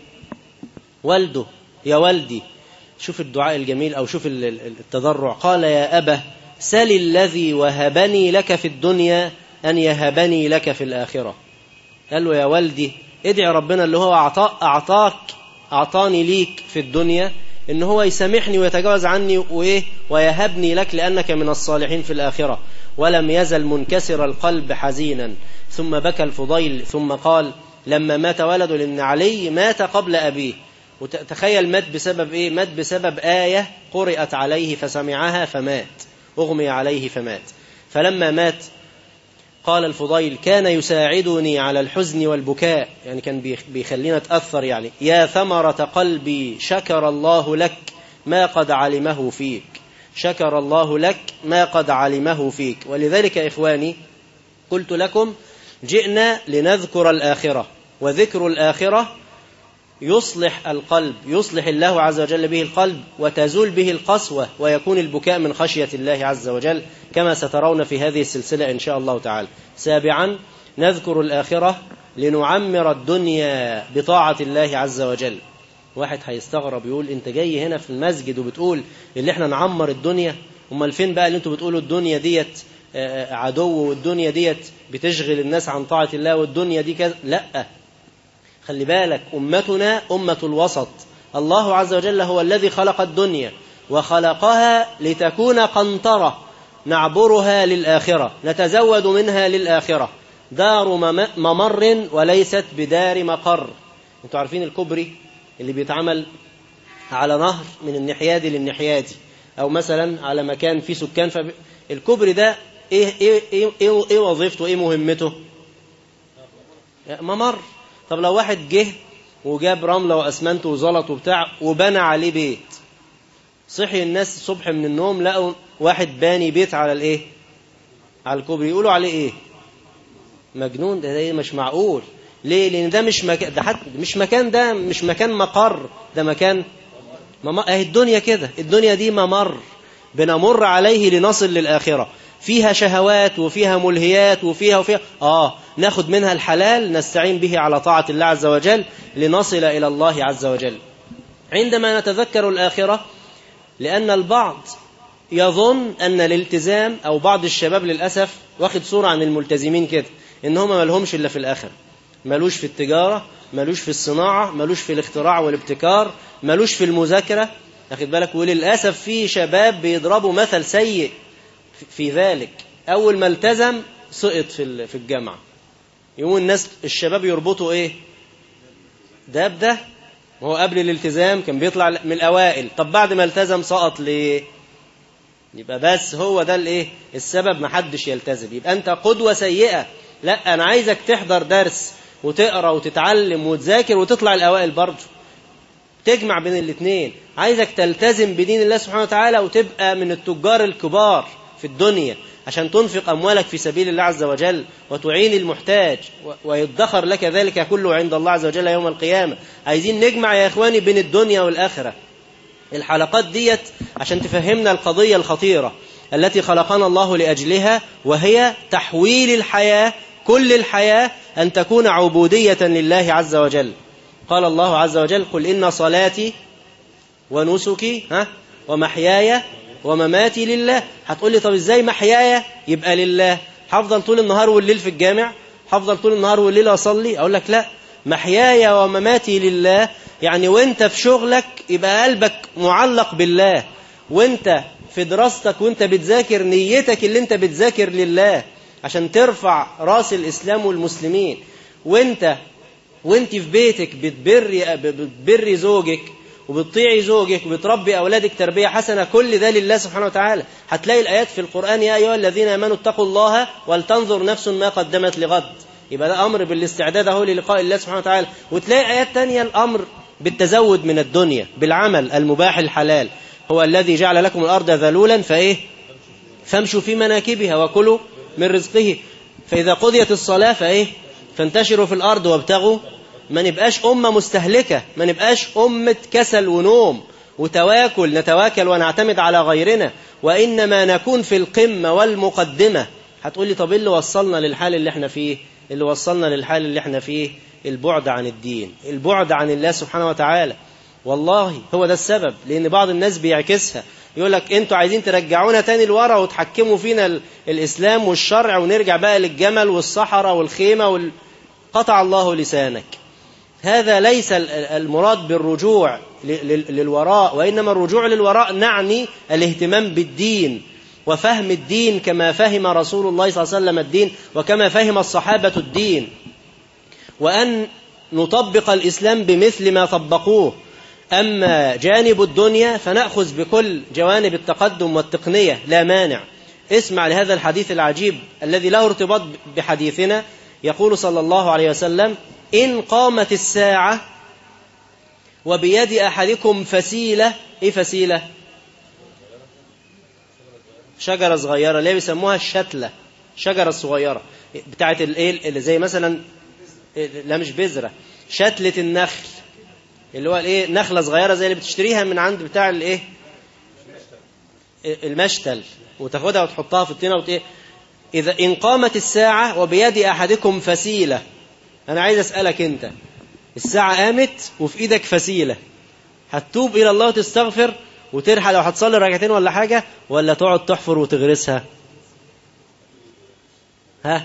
والده يا والدي شوف الدعاء الجميل أو شوف التضرع قال يا أبا سل الذي وهبني لك في الدنيا أن يهبني لك في الآخرة قال له يا والدي ادعي ربنا اللي هو أعطاك, أعطاك أعطاني ليك في الدنيا إن هو يسامحني ويتجاوز عني وإيه ويهبني لك لأنك من الصالحين في الآخرة ولم يزل منكسر القلب حزينا ثم بكى الفضيل ثم قال لما مات ولده لأن علي مات قبل أبيه وتخيل مات بسبب إيه مات بسبب آية قرأت عليه فسمعها فمات أغمي عليه فمات فلما مات قال الفضيل كان يساعدني على الحزن والبكاء يعني كان بيخلينا تأثر يعني يا ثمرة قلبي شكر الله لك ما قد علمه فيك شكر الله لك ما قد علمه فيك ولذلك إخواني قلت لكم جئنا لنذكر الآخرة وذكر الآخرة يصلح القلب يصلح الله عز وجل به القلب وتزول به القسوة ويكون البكاء من خشية الله عز وجل كما سترون في هذه السلسلة إن شاء الله تعالى سابعا نذكر الآخرة لنعمر الدنيا بطاعة الله عز وجل واحد هيستغرب يقول انت جاي هنا في المسجد وبتقول اللي احنا نعمر الدنيا امال فين بقى اللي انتوا بتقولوا الدنيا ديت عدو والدنيا ديت بتشغل الناس عن طاعة الله والدنيا دي كذا لا خلي بالك أمتنا أمة الوسط الله عز وجل هو الذي خلق الدنيا وخلقها لتكون قنطرة نعبرها للآخرة نتزود منها للآخرة دار ممر وليست بدار مقر انتوا عارفين الكوبري اللي بيتعمل على نهر من النحيادي للنحيادي او مثلا على مكان فيه سكان فالكوبري ده ايه ايه ايه ايه, إيه وظيفته ايه مهمته ممر طب لو واحد جه وجاب رملة وأسمنت وزلط وبتاع وبنى عليه بيت صحي الناس الصبح من النوم لقوا واحد باني بيت على الايه على الكوبري يقولوا عليه ايه مجنون ده, ده مش معقول ليه لان ده مش مكان ده حتى مش مكان ده مش مكان مقر ده مكان ممر اهي الدنيا كده الدنيا دي ممر بنمر عليه لنصل للآخرة فيها شهوات وفيها ملهيات وفيها وفيها آه ناخد منها الحلال نستعين به على طاعة الله عز وجل لنصل إلى الله عز وجل عندما نتذكر الآخرة لأن البعض يظن أن الالتزام أو بعض الشباب للأسف واخد صورة عن الملتزمين كده إن هم ملهمش إلا في الآخرة ملوش في التجارة ملوش في الصناعة ملوش في الاختراع والابتكار ملوش في المذاكرة أخد بالك وللأسف في شباب بيضربوا مثل سيء في ذلك أول ما التزم سقط في في الجامعة يقوم الناس الشباب يربطوا إيه ده بده وهو قبل الالتزام كان بيطلع من الأوائل طب بعد ما التزم سقط ليه يبقى بس هو ده الايه السبب ما حدش يلتزم يبقى انت قدوة سيئة لا انا عايزك تحضر درس وتقرا وتتعلم وتذاكر وتطلع الاوائل برضه تجمع بين الاثنين عايزك تلتزم بدين الله سبحانه وتعالى وتبقى من التجار الكبار في الدنيا عشان تنفق أموالك في سبيل الله عز وجل وتعين المحتاج ويدخر لك ذلك كله عند الله عز وجل يوم القيامة عايزين نجمع يا إخواني بين الدنيا والآخرة الحلقات ديت عشان تفهمنا القضية الخطيرة التي خلقنا الله لأجلها وهي تحويل الحياة كل الحياة أن تكون عبودية لله عز وجل قال الله عز وجل قل إن صلاتي ونسكي ها ومحياي ومماتي لله هتقول لي طب ازاي محياي يبقى لله هفضل طول النهار والليل في الجامع هفضل طول النهار والليل اصلي اقول لك لا محياي ومماتي لله يعني وانت في شغلك يبقى قلبك معلق بالله وانت في دراستك وانت بتذاكر نيتك اللي انت بتذاكر لله عشان ترفع راس الاسلام والمسلمين وانت وانت في بيتك بتبري بتبري زوجك وبتطيعي زوجك وبتربي أولادك تربية حسنة كل ده لله سبحانه وتعالى هتلاقي الآيات في القرآن يا أيها الذين آمنوا اتقوا الله ولتنظر نفس ما قدمت لغد يبقى ده أمر بالاستعداد أهو للقاء الله سبحانه وتعالى وتلاقي آيات تانية الأمر بالتزود من الدنيا بالعمل المباح الحلال هو الذي جعل لكم الأرض ذلولا فإيه فامشوا في مناكبها وكلوا من رزقه فإذا قضيت الصلاة فإيه فانتشروا في الأرض وابتغوا ما نبقاش أمة مستهلكة ما نبقاش أمة كسل ونوم وتواكل نتواكل ونعتمد على غيرنا وإنما نكون في القمة والمقدمة هتقول لي طب إيه اللي وصلنا للحال اللي احنا فيه اللي وصلنا للحال اللي احنا فيه البعد عن الدين البعد عن الله سبحانه وتعالى والله هو ده السبب لأن بعض الناس بيعكسها يقول لك انتوا عايزين ترجعونا تاني لورا وتحكموا فينا الإسلام والشرع ونرجع بقى للجمل والصحراء والخيمة وال... قطع الله لسانك هذا ليس المراد بالرجوع للوراء وإنما الرجوع للوراء نعني الاهتمام بالدين وفهم الدين كما فهم رسول الله صلى الله عليه وسلم الدين وكما فهم الصحابة الدين وأن نطبق الإسلام بمثل ما طبقوه أما جانب الدنيا فنأخذ بكل جوانب التقدم والتقنية لا مانع اسمع لهذا الحديث العجيب الذي له ارتباط بحديثنا يقول صلى الله عليه وسلم إن قامت الساعة وبيد أحدكم فسيلة إيه فسيلة شجرة صغيرة اللي بيسموها الشتلة شجرة صغيرة بتاعت الايه اللي زي مثلا لا مش بذرة شتلة النخل اللي هو الايه نخلة صغيرة زي اللي بتشتريها من عند بتاع الايه المشتل وتاخدها وتحطها في الطينة وت... إذا إن قامت الساعة وبيد أحدكم فسيلة أنا عايز أسألك أنت الساعة قامت وفي إيدك فسيلة هتتوب إلى الله وتستغفر وترحل لو هتصلي ركعتين ولا حاجة ولا تقعد تحفر وتغرسها ها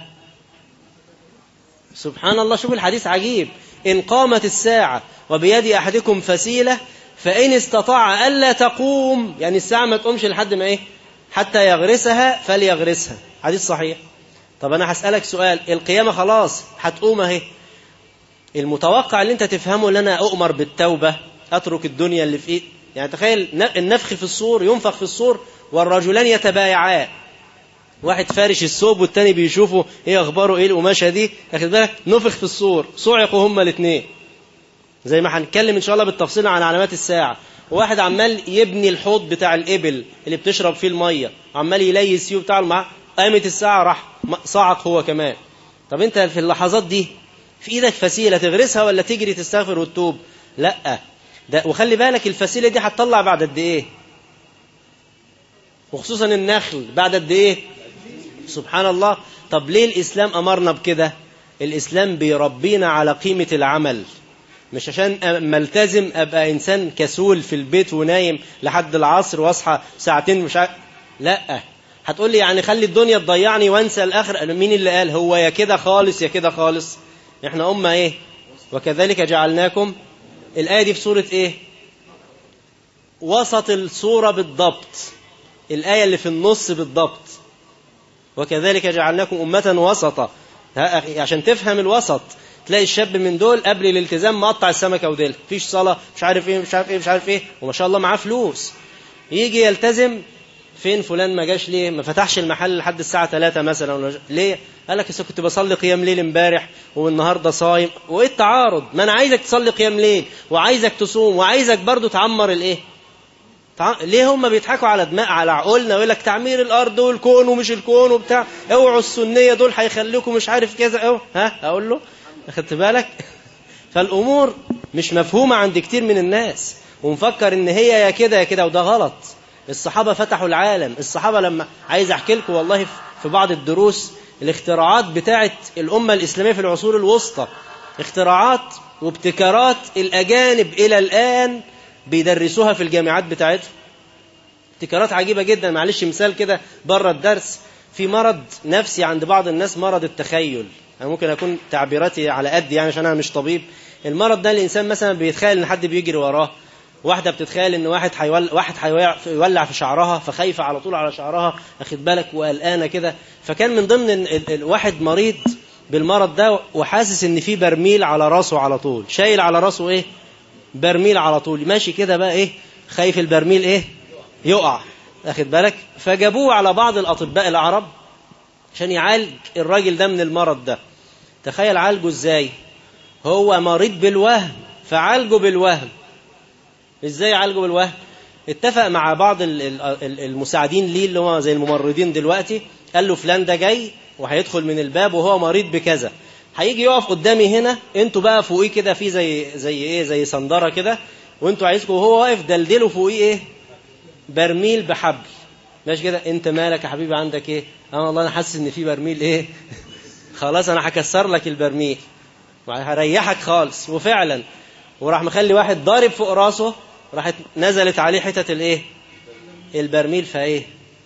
سبحان الله شوف الحديث عجيب إن قامت الساعة وبيد أحدكم فسيلة فإن استطاع ألا تقوم يعني الساعة ما تقومش لحد ما إيه حتى يغرسها فليغرسها حديث صحيح طب أنا هسألك سؤال القيامة خلاص هتقوم أهي المتوقع اللي أنت تفهمه اللي أنا أؤمر بالتوبة أترك الدنيا اللي في إيه يعني تخيل النفخ في الصور ينفخ في الصور والرجلان يتبايعان واحد فارش الثوب والتاني بيشوفه ايه اخباره ايه القماشه دي واخد بالك نفخ في الصور صعقوا هما الاثنين زي ما هنتكلم ان شاء الله بالتفصيل عن علامات الساعه وواحد عمال يبني الحوض بتاع الابل اللي بتشرب فيه الميه عمال يلي السيو بتاعه معاه قامت الساعه راح صعق هو كمان طب انت في اللحظات دي في ايدك فسيله تغرسها ولا تجري تستغفر وتتوب لا ده وخلي بالك الفسيله دي هتطلع بعد قد ايه وخصوصا النخل بعد قد ايه سبحان الله طب ليه الإسلام أمرنا بكده الإسلام بيربينا على قيمة العمل مش عشان اما التزم ابقى انسان كسول في البيت ونايم لحد العصر واصحى ساعتين مش عارف لا هتقول لي يعني خلي الدنيا تضيعني وانسى الاخر مين اللي قال هو يا كده خالص يا كده خالص احنا امه ايه وكذلك جعلناكم الايه دي في سوره ايه وسط السوره بالضبط الايه اللي في النص بالضبط وكذلك جعلناكم امه وسطا عشان تفهم الوسط تلاقي الشاب من دول قبل الالتزام مقطع السمكه وديل مفيش صلاه مش عارف ايه مش عارف ايه مش عارف ايه وما شاء الله معاه فلوس يجي يلتزم فين فلان ما جاش ليه ما فتحش المحل لحد الساعه 3 مثلا ولا ليه قال لك كنت بصلي قيام ليل امبارح والنهارده صايم وايه التعارض ما انا عايزك تصلي قيام ليل وعايزك تصوم وعايزك برضو تعمر الايه تع... ليه هم بيضحكوا على دماء على عقولنا ويقول لك تعمير الارض والكون ومش الكون وبتاع اوعوا السنيه دول هيخليكم مش عارف كذا او ها اقول له اخدت بالك فالامور مش مفهومه عند كتير من الناس ومفكر ان هي يا كده يا كده وده غلط الصحابه فتحوا العالم الصحابه لما عايز احكي لكم والله في بعض الدروس الاختراعات بتاعه الامه الاسلاميه في العصور الوسطى اختراعات وابتكارات الاجانب الى الان بيدرسوها في الجامعات بتاعتهم ابتكارات عجيبه جدا معلش مثال كده بره الدرس في مرض نفسي عند بعض الناس مرض التخيل أنا ممكن أكون تعبيراتي على قد يعني عشان أنا مش طبيب المرض ده الإنسان مثلا بيتخيل إن حد بيجري وراه واحدة بتتخيل إن واحد حيول... واحد هيولع في شعرها فخايفة على طول على شعرها أخد بالك وقلقانة كده فكان من ضمن ال... ال... واحد مريض بالمرض ده وحاسس إن في برميل على راسه على طول شايل على راسه إيه برميل على طول ماشي كده بقى إيه خايف البرميل إيه يقع أخد بالك فجابوه على بعض الأطباء العرب عشان يعالج الراجل ده من المرض ده تخيل عالجه ازاي هو مريض بالوهم فعالجه بالوهم ازاي عالجه بالوهم اتفق مع بعض المساعدين ليه اللي هو زي الممرضين دلوقتي قال له فلان ده جاي وهيدخل من الباب وهو مريض بكذا هيجي يقف قدامي هنا انتوا بقى فوقيه كده في زي زي ايه زي صندره كده وانتوا عايزكم وهو واقف دلدله فوقيه ايه برميل بحبل ماشي كده انت مالك يا حبيبي عندك ايه انا والله انا حاسس ان في برميل ايه خلاص انا هكسر لك البرميل وهريحك خالص وفعلا وراح مخلي واحد ضارب فوق راسه راحت نزلت عليه حتة الايه البرميل فايه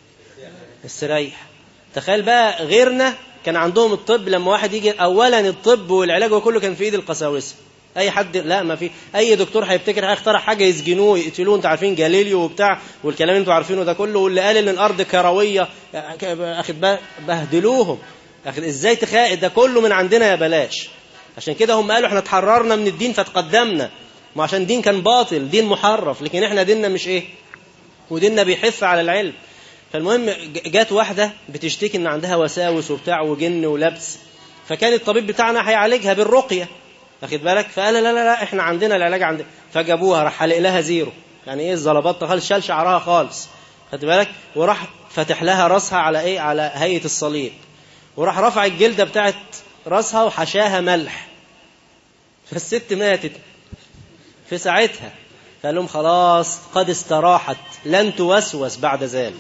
استريح تخيل بقى غيرنا كان عندهم الطب لما واحد يجي اولا الطب والعلاج وكله كان في ايد القساوسه اي حد لا ما في اي دكتور هيفتكر هيخترع حاجه يسجنوه يقتلوه انتوا عارفين جاليليو وبتاع والكلام اللي انتوا عارفينه ده كله واللي قال ان الارض كرويه اخد بهدلوهم اخد ازاي تخيل ده كله من عندنا يا بلاش عشان كده هم قالوا احنا اتحررنا من الدين فتقدمنا ما عشان دين كان باطل دين محرف لكن احنا ديننا مش ايه وديننا بيحث على العلم فالمهم جات واحده بتشتكي ان عندها وساوس وبتاع وجن ولبس فكان الطبيب بتاعنا هيعالجها بالرقيه واخد بالك فقال لا لا لا احنا عندنا العلاج عندنا فجابوها راح حلق لها زيرو يعني ايه الزلبطه خالص شال شعرها خالص خد بالك وراح فاتح لها راسها على ايه على هيئه الصليب وراح رفع الجلده بتاعت راسها وحشاها ملح فالست ماتت في ساعتها فقال لهم خلاص قد استراحت لن توسوس بعد ذلك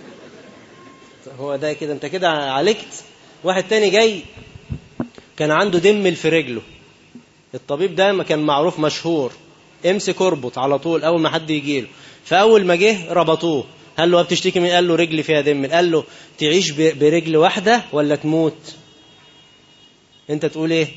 هو ده كده انت كده عالجت واحد تاني جاي كان عنده دم في رجله الطبيب ده ما كان معروف مشهور امسك اربط على طول اول ما حد يجي له فاول ما جه ربطوه قال له بتشتكي من قال له رجلي فيها دم قال له تعيش برجل واحده ولا تموت انت تقول ايه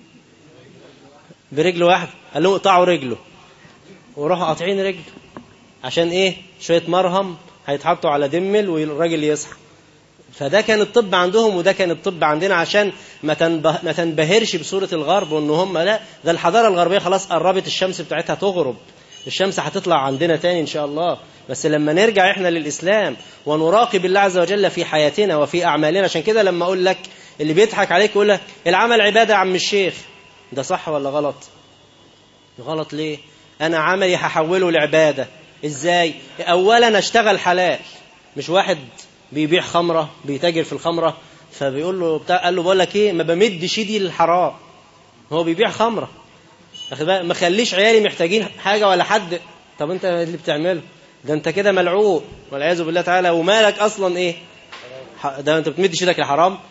برجل واحده قال له اقطعوا رجله وراحوا قاطعين رجله عشان ايه شويه مرهم هيتحطوا على دمل والراجل يصحى فده كان الطب عندهم وده كان الطب عندنا عشان ما تنبه ما تنبهرش بصوره الغرب وان هم لا ده الحضاره الغربيه خلاص قربت الشمس بتاعتها تغرب الشمس هتطلع عندنا تاني ان شاء الله بس لما نرجع احنا للاسلام ونراقب الله عز وجل في حياتنا وفي اعمالنا عشان كده لما اقول لك اللي بيضحك عليك يقول لك العمل عباده يا عم الشيخ ده صح ولا غلط غلط ليه انا عملي هحوله لعباده ازاي اولا اشتغل حلال مش واحد بيبيع خمره بيتاجر في الخمره فبيقول له بتاع قال له بقول لك ايه ما بمدش ايدي للحرام هو بيبيع خمره واخد بالك ما خليش عيالي محتاجين حاجه ولا حد طب انت اللي بتعمله ده انت كده ملعوب والعياذ بالله تعالى ومالك اصلا ايه ده انت بتمدش ايدك لحرام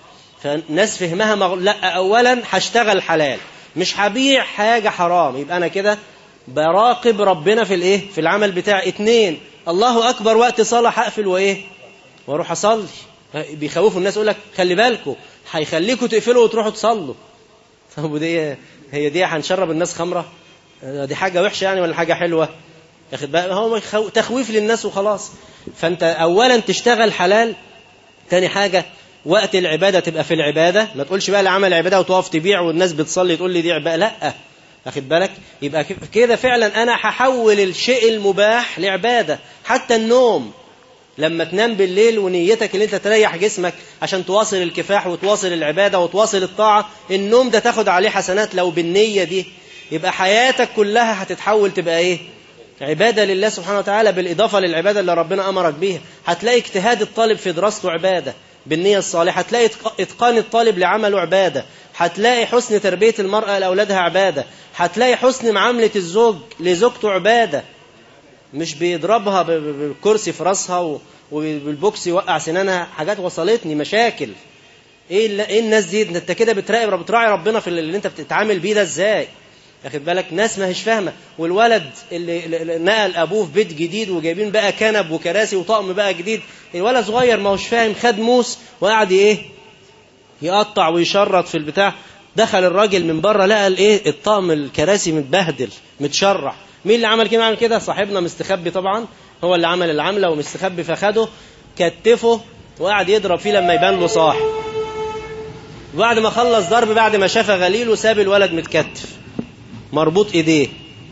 فالناس فهمها مغ... لا اولا هشتغل حلال مش هبيع حاجه حرام يبقى انا كده براقب ربنا في الايه في العمل بتاعي اتنين الله اكبر وقت صلاه هقفل وايه واروح اصلي بيخوفوا الناس يقول لك خلي بالكم هيخليكم تقفلوا وتروحوا تصلوا طب ودي هي دي هنشرب الناس خمره دي حاجه وحشه يعني ولا حاجه حلوه ياخد بقى هو خو... تخويف للناس وخلاص فانت اولا تشتغل حلال تاني حاجه وقت العباده تبقى في العباده ما تقولش بقى لعمل عباده وتقف تبيع والناس بتصلي تقول لي دي عباده لا واخد بالك يبقى كده فعلا انا هحول الشيء المباح لعباده حتى النوم لما تنام بالليل ونيتك ان انت تريح جسمك عشان تواصل الكفاح وتواصل العباده وتواصل الطاعه النوم ده تاخد عليه حسنات لو بالنيه دي يبقى حياتك كلها هتتحول تبقى ايه عبادة لله سبحانه وتعالى بالإضافة للعبادة اللي ربنا أمرك بيها هتلاقي اجتهاد الطالب في دراسته عبادة بالنية الصالحة هتلاقي إتقان الطالب لعمله عبادة هتلاقي حسن تربية المرأة لأولادها عبادة هتلاقي حسن معاملة الزوج لزوجته عبادة مش بيضربها بالكرسي في راسها وبالبوكس يوقع سنانها حاجات وصلتني مشاكل ايه ايه الناس دي انت كده بتراقب بتراعي ربنا في اللي انت بتتعامل بيه ده ازاي واخد بالك ناس ما هيش فاهمه والولد اللي نقل ابوه في بيت جديد وجايبين بقى كنب وكراسي وطقم بقى جديد الولد صغير ما هوش فاهم خد موس وقعد ايه يقطع ويشرط في البتاع دخل الراجل من بره لقى الايه الطقم الكراسي متبهدل متشرح مين اللي عمل كده عمل كده صاحبنا مستخبي طبعا هو اللي عمل العمله ومستخبي فخده كتفه وقعد يضرب فيه لما يبان له صاح وبعد ما خلص ضرب بعد ما شاف غليله ساب الولد متكتف مربوط ايديه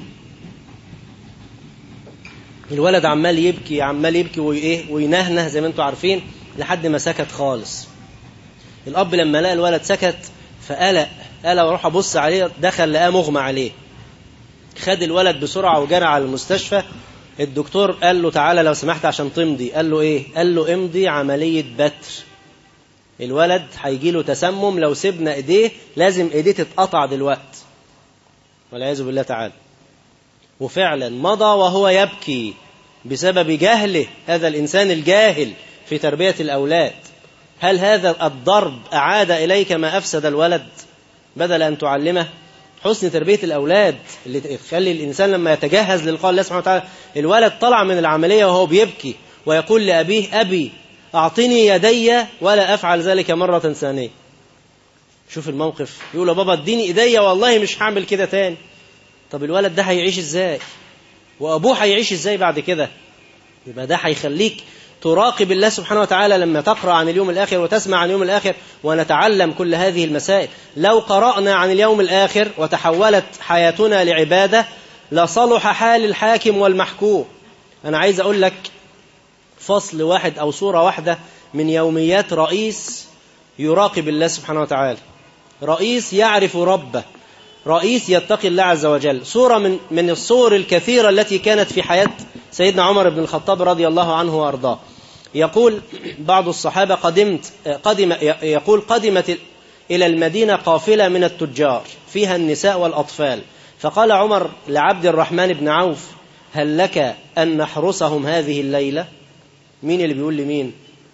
الولد عمال يبكي عمال يبكي وايه وينهنه زي ما انتم عارفين لحد ما سكت خالص الاب لما لقى الولد سكت فقلق قال واروح ابص عليه دخل لقاه مغمى عليه خد الولد بسرعه وجرى على المستشفى الدكتور قال له تعالى لو سمحت عشان تمضي قال له ايه قال له امضي عمليه بتر الولد هيجي له تسمم لو سيبنا ايديه لازم ايديه تتقطع دلوقتي والعياذ بالله تعالى وفعلا مضى وهو يبكي بسبب جهله هذا الإنسان الجاهل في تربية الأولاد هل هذا الضرب أعاد إليك ما أفسد الولد بدل أن تعلمه حسن تربية الأولاد اللي تخلي الإنسان لما يتجهز للقاء الله سبحانه وتعالى الولد طلع من العملية وهو بيبكي ويقول لأبيه أبي أعطني يدي ولا أفعل ذلك مرة ثانية شوف الموقف يقول يا بابا اديني ايديا والله مش هعمل كده تاني طب الولد ده هيعيش ازاي وابوه هيعيش ازاي بعد كده يبقى ده هيخليك تراقب الله سبحانه وتعالى لما تقرأ عن اليوم الآخر وتسمع عن اليوم الآخر ونتعلم كل هذه المسائل لو قرأنا عن اليوم الآخر وتحولت حياتنا لعبادة لصلح حال الحاكم والمحكوم أنا عايز أقول لك فصل واحد أو صورة واحدة من يوميات رئيس يراقب الله سبحانه وتعالى رئيس يعرف ربه رئيس يتقي الله عز وجل صورة من من الصور الكثيرة التي كانت في حياة سيدنا عمر بن الخطاب رضي الله عنه وأرضاه يقول بعض الصحابة قدمت قدم يقول قدمت إلى المدينة قافلة من التجار فيها النساء والأطفال فقال عمر لعبد الرحمن بن عوف هل لك أن نحرسهم هذه الليلة مين اللي بيقول لمين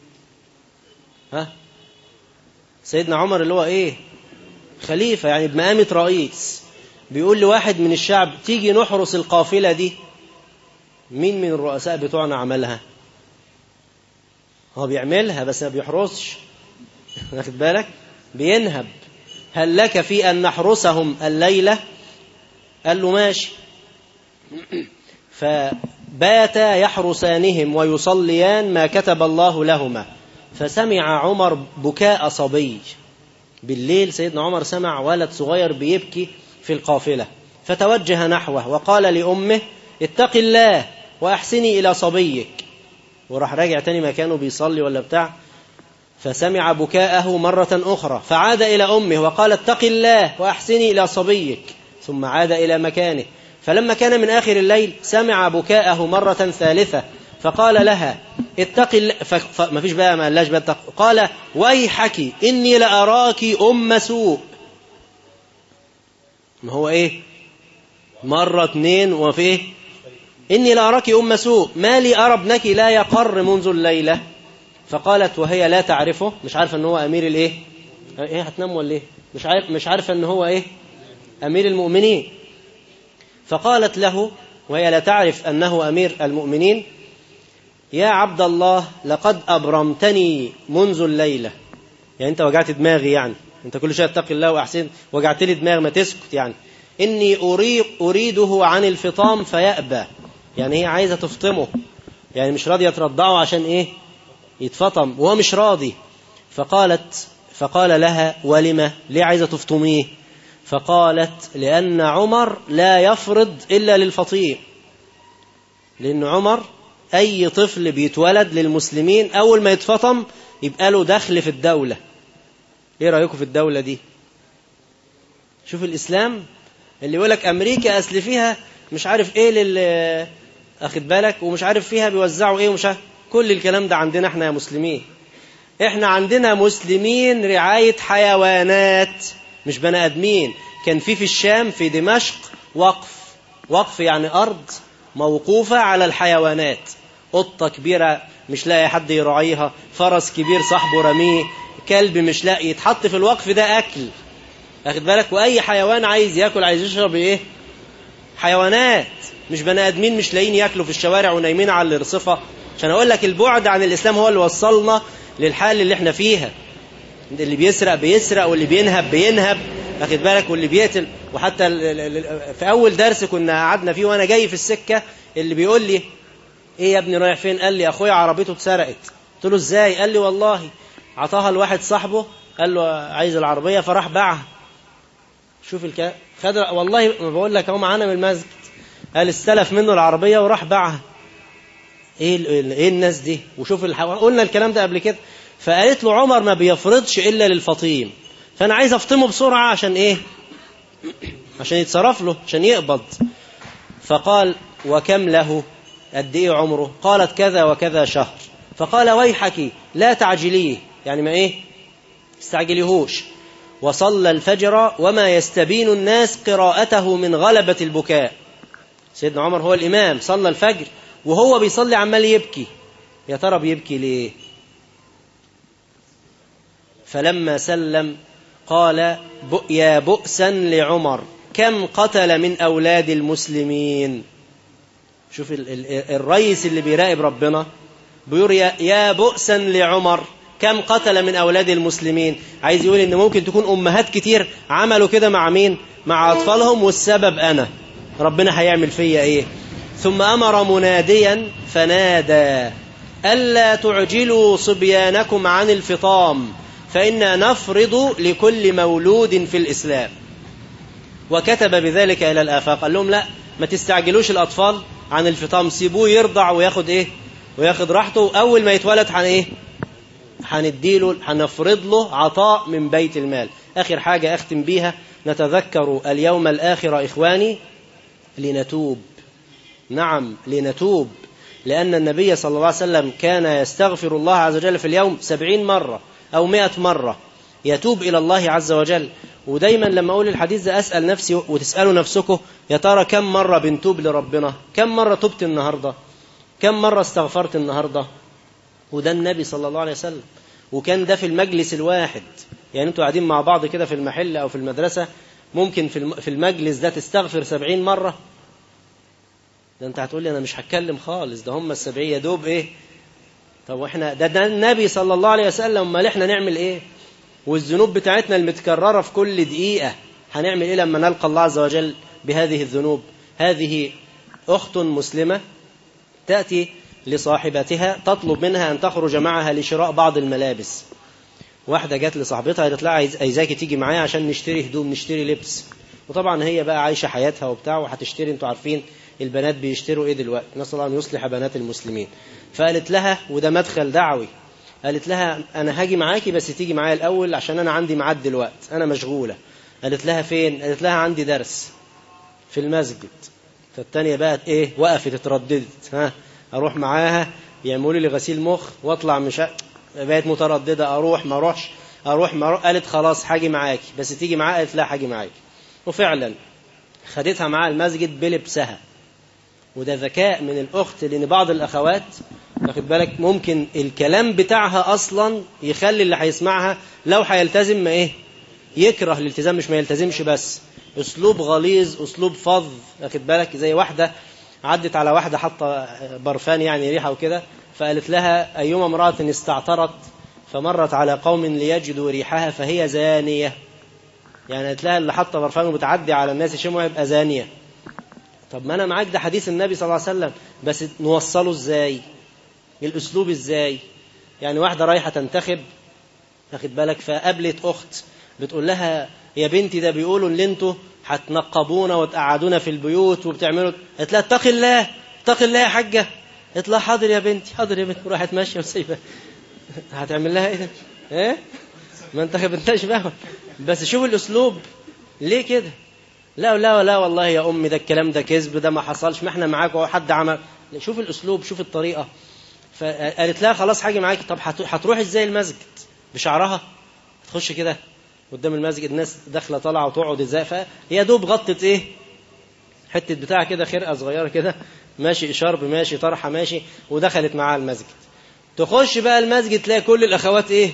ها سيدنا عمر اللي هو ايه خليفة يعني بمقامة رئيس بيقول لواحد من الشعب تيجي نحرس القافلة دي مين من الرؤساء بتوعنا عملها هو بيعملها بس ما بيحرسش واخد بالك بينهب هل لك في أن نحرسهم الليلة قال له ماشي فباتا يحرسانهم ويصليان ما كتب الله لهما فسمع عمر بكاء صبي بالليل سيدنا عمر سمع ولد صغير بيبكي في القافلة فتوجه نحوه وقال لأمه اتق الله وأحسني إلى صبيك وراح راجع تاني مكانه بيصلي ولا بتاع فسمع بكاءه مرة أخرى فعاد إلى أمه وقال اتق الله وأحسني إلى صبيك ثم عاد إلى مكانه فلما كان من آخر الليل سمع بكاءه مرة ثالثة فقال لها اتق الله ما فيش بقى ما قالهاش بقى قال ويحك إني لأراك أم سوء ما هو إيه مرة اتنين وفي إيه إني لأراك أم سوء ما لي أرى ابنك لا يقر منذ الليلة فقالت وهي لا تعرفه مش عارفة أنه هو أمير الإيه ايه هتنام ولا ايه مش عارف مش عارفه ان هو ايه امير المؤمنين فقالت له وهي لا تعرف انه امير المؤمنين يا عبد الله لقد ابرمتني منذ الليله يعني انت وجعت دماغي يعني انت كل شويه اتقي الله واحسن وجعت لي دماغ ما تسكت يعني اني اريد اريده عن الفطام فيأبى يعني هي عايزه تفطمه يعني مش راضيه ترضعه عشان ايه يتفطم وهو مش راضي فقالت فقال لها ولم ليه عايزه تفطميه فقالت لان عمر لا يفرض الا للفطيم لان عمر اي طفل بيتولد للمسلمين اول ما يتفطم يبقى له دخل في الدوله ايه رايكم في الدوله دي شوف الاسلام اللي يقول لك امريكا اصل فيها مش عارف ايه لل اخد بالك ومش عارف فيها بيوزعوا ايه ومش عارف كل الكلام ده عندنا احنا يا مسلمين احنا عندنا مسلمين رعايه حيوانات مش بني ادمين كان في في الشام في دمشق وقف وقف يعني ارض موقوفه على الحيوانات قطه كبيره مش لاقي حد يراعيها فرس كبير صاحبه رميه كلب مش لاقي يتحط في الوقف ده اكل واخد بالك واي حيوان عايز ياكل عايز يشرب ايه حيوانات مش بني ادمين مش لاقيين ياكلوا في الشوارع ونايمين على الرصفه عشان اقول لك البعد عن الاسلام هو اللي وصلنا للحال اللي احنا فيها اللي بيسرق بيسرق واللي بينهب بينهب واخد بالك واللي بيقتل وحتى ال- ال- ال- في اول درس كنا قعدنا فيه وانا جاي في السكه اللي بيقول لي ايه يا ابني رايح فين قال لي اخويا عربيته اتسرقت قلت له ازاي قال لي والله عطاها لواحد صاحبه قال له عايز العربيه فراح باعها شوف الكلام خد والله ما بقول لك اهو معانا من المسجد قال استلف منه العربيه وراح باعها ايه ال- ايه الناس دي وشوف الحيوان قلنا الكلام ده قبل كده فقالت له عمر ما بيفرضش الا للفطيم فانا عايز افطمه بسرعه عشان ايه عشان يتصرف له عشان يقبض فقال وكم له قد ايه عمره قالت كذا وكذا شهر فقال ويحك لا تعجليه يعني ما ايه استعجليهوش وصلى الفجر وما يستبين الناس قراءته من غلبة البكاء سيدنا عمر هو الإمام صلى الفجر وهو بيصلي عمال يبكي يا ترى بيبكي ليه فلما سلم قال "بؤ- يا بؤسا لعمر كم قتل من أولاد المسلمين شوف ال- ال- الرئيس اللي بيراقب ربنا بيقول يا يا بؤسا لعمر كم قتل من أولاد المسلمين عايز يقول إن ممكن تكون أمهات كتير عملوا كده مع مين مع أطفالهم والسبب أنا ربنا هيعمل فيا إيه ثم أمر مناديا فنادى ألا تعجلوا صبيانكم عن الفطام فإنا نفرض لكل مولود في الإسلام وكتب بذلك إلى الآفاق قال لهم لا ما تستعجلوش الأطفال عن الفطام سيبوه يرضع وياخد إيه وياخد راحته أول ما يتولد حن إيه هنديله هنفرض له عطاء من بيت المال آخر حاجة أختم بيها نتذكر اليوم الآخر إخواني لنتوب نعم لنتوب لأن النبي صلى الله عليه وسلم كان يستغفر الله عز وجل في اليوم سبعين مرة أو مئة مرة يتوب إلى الله عز وجل ودايما لما أقول الحديث ده أسأل نفسي وتسألوا نفسكم يا ترى كم مرة بنتوب لربنا كم مرة تبت النهاردة كم مرة استغفرت النهاردة وده النبي صلى الله عليه وسلم وكان ده في المجلس الواحد يعني انتوا قاعدين مع بعض كده في المحل أو في المدرسة ممكن في الم- في المجلس ده تستغفر سبعين مرة ده انت هتقول لي انا مش هتكلم خالص ده هم السبعية يا دوب ايه طب واحنا ده, ده النبي صلى الله عليه وسلم امال احنا نعمل ايه والذنوب بتاعتنا المتكررة في كل دقيقة هنعمل ايه لما نلقى الله عز وجل بهذه الذنوب هذه اخت مسلمة تأتي لصاحبتها تطلب منها ان تخرج معها لشراء بعض الملابس واحدة جت لصاحبتها قالت لها عايز عايزاكي تيجي معايا عشان نشتري هدوم نشتري لبس وطبعا هي بقى عايشة حياتها وبتاع وهتشتري انتوا عارفين البنات بيشتروا ايه دلوقتي نسأل الله ان يصلح بنات المسلمين فقالت لها وده مدخل دعوي قالت لها انا هاجي معاكي بس تيجي معايا الاول عشان انا عندي ميعاد دلوقتي انا مشغولة قالت لها فين قالت لها عندي درس في المسجد فالتانية بقت ايه وقفت اترددت ها اروح معاها يعملوا لي غسيل مخ واطلع مش ه- بقت مترددة اروح ما اروحش اروح ما اروح قالت خلاص هاجي معاكي بس تيجي معاها قالت لا هاجي معاكي وفعلا خدتها معاها المسجد بلبسها وده ذكاء من الأخت لأن بعض الأخوات واخد بالك ممكن الكلام بتاعها اصلا يخلي اللي هيسمعها لو هيلتزم ما ايه يكره الالتزام مش ما يلتزمش بس اسلوب غليظ اسلوب فظ واخد بالك زي واحده عدت على واحده حاطه برفان يعني ريحه وكده فقالت لها ايما امراه استعطرت فمرت على قوم ليجدوا ريحها فهي زانيه يعني قالت لها اللي حاطه برفان وبتعدي على الناس يشموا يبقى زانيه طب ما انا معاك ده حديث النبي صلى الله عليه وسلم بس نوصله ازاي الاسلوب ازاي يعني واحده رايحه تنتخب واخد بالك فقابلت اخت بتقول لها يا بنتي ده بيقولوا ان انتوا هتنقبونا وتقعدونا في البيوت وبتعملوا قالت لها اتقي الله اتقي الله يا حاجه قالت لها حاضر يا بنتي حاضر يا بنتي وراحت ماشيه وسايبه هتعمل لها ايه ده؟ ايه ما انت خبرتهاش بقى بس شوف الاسلوب ليه كده لا لا لا والله يا امي ده الكلام ده كذب ده ما حصلش ما احنا معاك وهو حد عمل شوف الاسلوب شوف الطريقه فقالت لها خلاص هاجي معاكي طب هتروح ازاي المسجد بشعرها تخش كده قدام المسجد الناس داخله طالعه وتقعد ازاي فهي دوب غطت ايه حته بتاع كده خرقه صغيره كده ماشي شرب ماشي طرحه ماشي ودخلت معاها المسجد تخش بقى المسجد تلاقي كل الاخوات ايه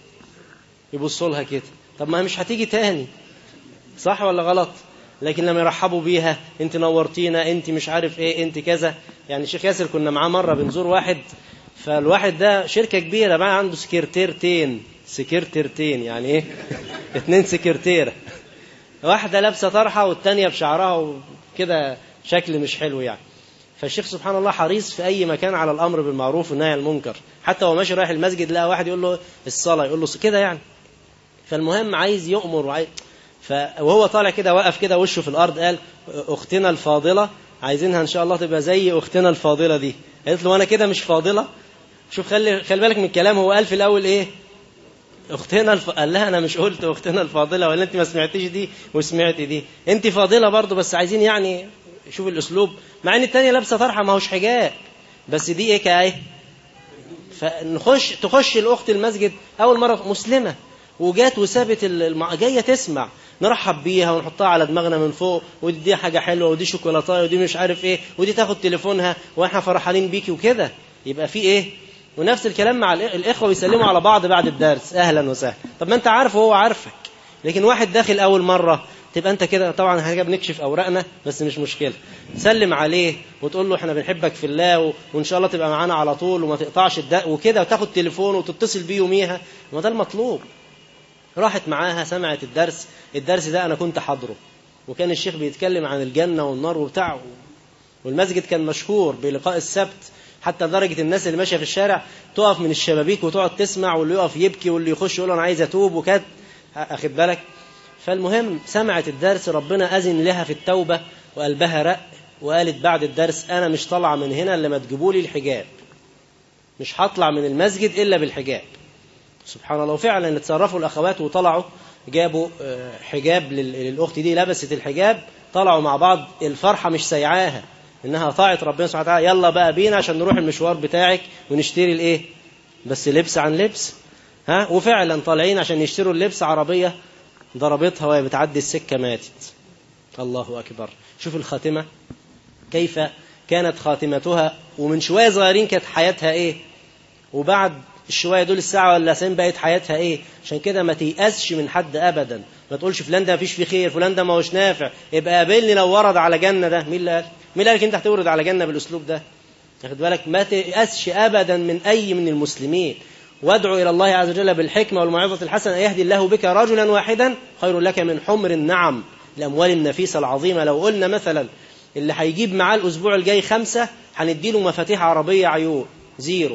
يبصوا لها كده طب ما هي مش هتيجي تاني صح ولا غلط لكن لما يرحبوا بيها انت نورتينا انت مش عارف ايه انت كذا يعني الشيخ ياسر كنا معاه مره بنزور واحد فالواحد ده شركه كبيره بقى عنده سكرتيرتين سكرتيرتين يعني ايه اتنين سكرتيره واحده لابسه طرحه والتانيه بشعرها وكده شكل مش حلو يعني فالشيخ سبحان الله حريص في اي مكان على الامر بالمعروف والنهي عن المنكر حتى هو ماشي رايح المسجد لقى واحد يقول له الصلاه يقول له كده يعني فالمهم عايز يؤمر وعايز ف... وهو طالع كده وقف كده وشه في الارض قال اختنا الفاضله عايزينها ان شاء الله تبقى زي اختنا الفاضله دي قالت له وانا كده مش فاضله شوف خلي خلي بالك من الكلام هو قال في الاول ايه اختنا الف... قال لها انا مش قلت اختنا الفاضله ولا انت ما سمعتيش دي وسمعتي دي انت فاضله برضه بس عايزين يعني شوف الاسلوب مع ان التانية لابسه طرحه ما هوش حجاب بس دي ايه كايه فنخش تخش الاخت المسجد اول مره مسلمه وجات وسابت الم... جايه تسمع نرحب بيها ونحطها على دماغنا من فوق ودي دي حاجه حلوه ودي شوكولاته ودي مش عارف ايه ودي تاخد تليفونها واحنا فرحانين بيكي وكده يبقى في ايه ونفس الكلام مع الاخوه بيسلموا على بعض بعد الدرس اهلا وسهلا طب ما انت عارف وهو عارفك لكن واحد داخل اول مره تبقى انت كده طبعا هنجي بنكشف اوراقنا بس مش مشكله سلم عليه وتقول له احنا بنحبك في الله و... وان شاء الله تبقى معانا على طول وما تقطعش الدق وكده وتاخد تليفون وتتصل بيه يوميها ما ده المطلوب راحت معاها سمعت الدرس الدرس ده انا كنت حاضره وكان الشيخ بيتكلم عن الجنه والنار وبتاع والمسجد كان مشهور بلقاء السبت حتى لدرجه الناس اللي ماشيه في الشارع تقف من الشبابيك وتقعد تسمع واللي يقف يبكي واللي يخش يقول انا عايز اتوب وكده اخد بالك فالمهم سمعت الدرس ربنا أذن لها في التوبة وقلبها رق وقالت بعد الدرس أنا مش طالعة من هنا إلا ما تجيبوا لي الحجاب مش هطلع من المسجد إلا بالحجاب سبحان الله وفعلا اتصرفوا الأخوات وطلعوا جابوا حجاب للأخت دي لبست الحجاب طلعوا مع بعض الفرحة مش سيعاها إنها طاعت ربنا سبحانه وتعالى يلا بقى بينا عشان نروح المشوار بتاعك ونشتري الإيه بس لبس عن لبس ها وفعلا طالعين عشان يشتروا اللبس عربية ضربتها وهي بتعدي السكة ماتت الله أكبر شوف الخاتمة كيف كانت خاتمتها ومن شوية صغيرين كانت حياتها إيه وبعد الشوية دول الساعة ولا سنين بقت حياتها إيه عشان كده ما تيأسش من حد أبدا ما تقولش فلان ده مفيش فيه خير فلان ده ما هوش نافع يبقى قابلني لو ورد على جنة ده مين اللي قال مين اللي قالك أنت هتورد على جنة بالأسلوب ده تاخد بالك ما تيأسش أبدا من أي من المسلمين وادعو إلى الله عز وجل بالحكمة والموعظة الحسنة يهدي الله بك رجلا واحدا خير لك من حمر النعم الأموال النفيسة العظيمة لو قلنا مثلا اللي هيجيب معاه الأسبوع الجاي خمسة هنديله مفاتيح عربية عيون زيرو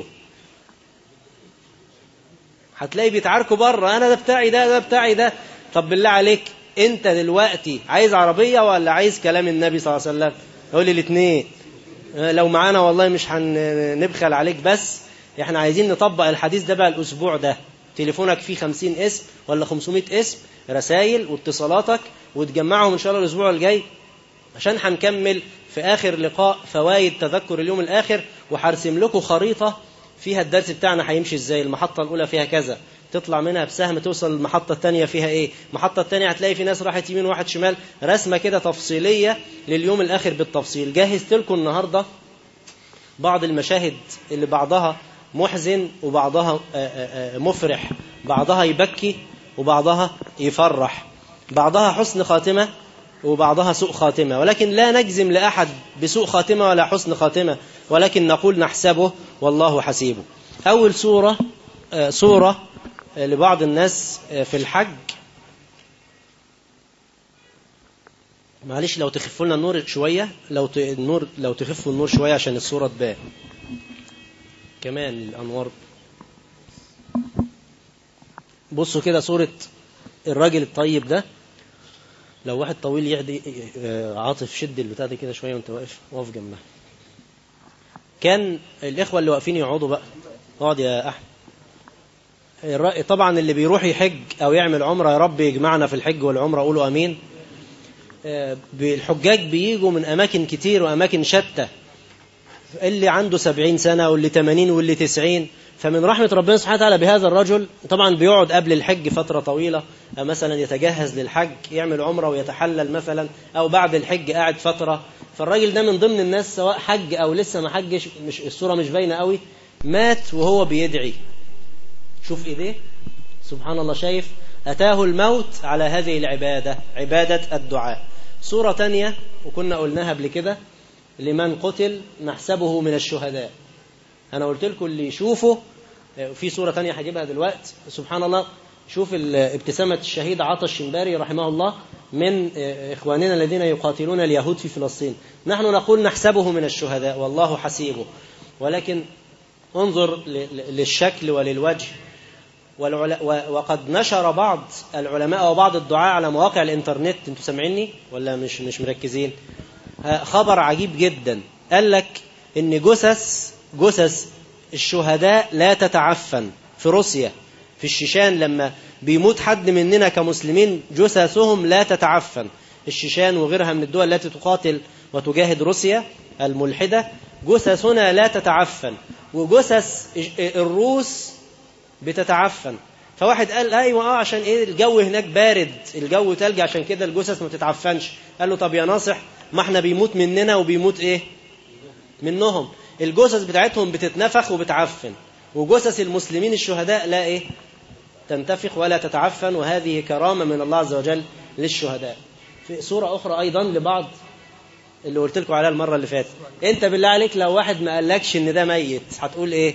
هتلاقي بيتعاركوا بره أنا ده بتاعي ده ده بتاعي ده طب بالله عليك أنت دلوقتي عايز عربية ولا عايز كلام النبي صلى الله عليه وسلم يقول لي الاثنين لو معانا والله مش هنبخل عليك بس احنا عايزين نطبق الحديث ده بقى الاسبوع ده تليفونك فيه خمسين اسم ولا خمسمائة اسم رسائل واتصالاتك وتجمعهم ان شاء الله الاسبوع الجاي عشان هنكمل في اخر لقاء فوائد تذكر اليوم الاخر وهرسم لكم خريطة فيها الدرس بتاعنا هيمشي ازاي المحطة الاولى فيها كذا تطلع منها بسهم توصل للمحطة الثانية فيها ايه المحطة الثانية هتلاقي في ناس راحت يمين وواحد شمال رسمة كده تفصيلية لليوم الاخر بالتفصيل جهزت لكم النهاردة بعض المشاهد اللي بعضها محزن وبعضها مفرح بعضها يبكي وبعضها يفرح بعضها حسن خاتمة وبعضها سوء خاتمة ولكن لا نجزم لأحد بسوء خاتمة ولا حسن خاتمة ولكن نقول نحسبه والله حسيبه أول سورة سورة لبعض الناس في الحج معلش لو تخفوا لنا النور شوية لو النور لو تخفوا النور شوية عشان الصورة تبان كمان الأنوار بصوا كده صورة الراجل الطيب ده لو واحد طويل يعدي عاطف شد البتاع دي كده شوية وانت واقف واقف جنبها كان الإخوة اللي واقفين يقعدوا بقى اقعد يا أحمد طبعا اللي بيروح يحج أو يعمل عمرة يا رب يجمعنا في الحج والعمرة قولوا أمين الحجاج بيجوا من أماكن كتير وأماكن شتى اللي عنده سبعين سنة واللي تمانين واللي تسعين فمن رحمة ربنا سبحانه وتعالى بهذا الرجل طبعا بيقعد قبل الحج فترة طويلة مثلا يتجهز للحج يعمل عمرة ويتحلل مثلا أو بعد الحج قاعد فترة فالراجل ده من ضمن الناس سواء حج أو لسه ما حجش مش الصورة مش باينة قوي مات وهو بيدعي شوف إيديه سبحان الله شايف أتاه الموت على هذه العبادة عبادة الدعاء صورة تانية وكنا قلناها قبل كده لمن قتل نحسبه من الشهداء أنا قلت لكم اللي يشوفه في صورة تانية هجيبها دلوقتي سبحان الله شوف ابتسامة الشهيد عطا الشنباري رحمه الله من إخواننا الذين يقاتلون اليهود في فلسطين نحن نقول نحسبه من الشهداء والله حسيبه ولكن انظر للشكل وللوجه وقد نشر بعض العلماء وبعض الدعاء على مواقع الانترنت انتوا سامعيني ولا مش مش مركزين خبر عجيب جدا قال لك ان جثث جثث الشهداء لا تتعفن في روسيا في الشيشان لما بيموت حد مننا كمسلمين جثثهم لا تتعفن الشيشان وغيرها من الدول التي تقاتل وتجاهد روسيا الملحدة جثثنا لا تتعفن وجثث الروس بتتعفن فواحد قال ايوه اه عشان ايه الجو هناك بارد الجو تلج عشان كده الجثث ما تتعفنش قال له طب يا ناصح ما احنا بيموت مننا وبيموت ايه منهم الجثث بتاعتهم بتتنفخ وبتعفن وجثث المسلمين الشهداء لا ايه تنتفخ ولا تتعفن وهذه كرامة من الله عز وجل للشهداء في صورة أخرى أيضا لبعض اللي قلت لكم عليها المرة اللي فاتت أنت بالله عليك لو واحد ما قالكش إن ده ميت هتقول إيه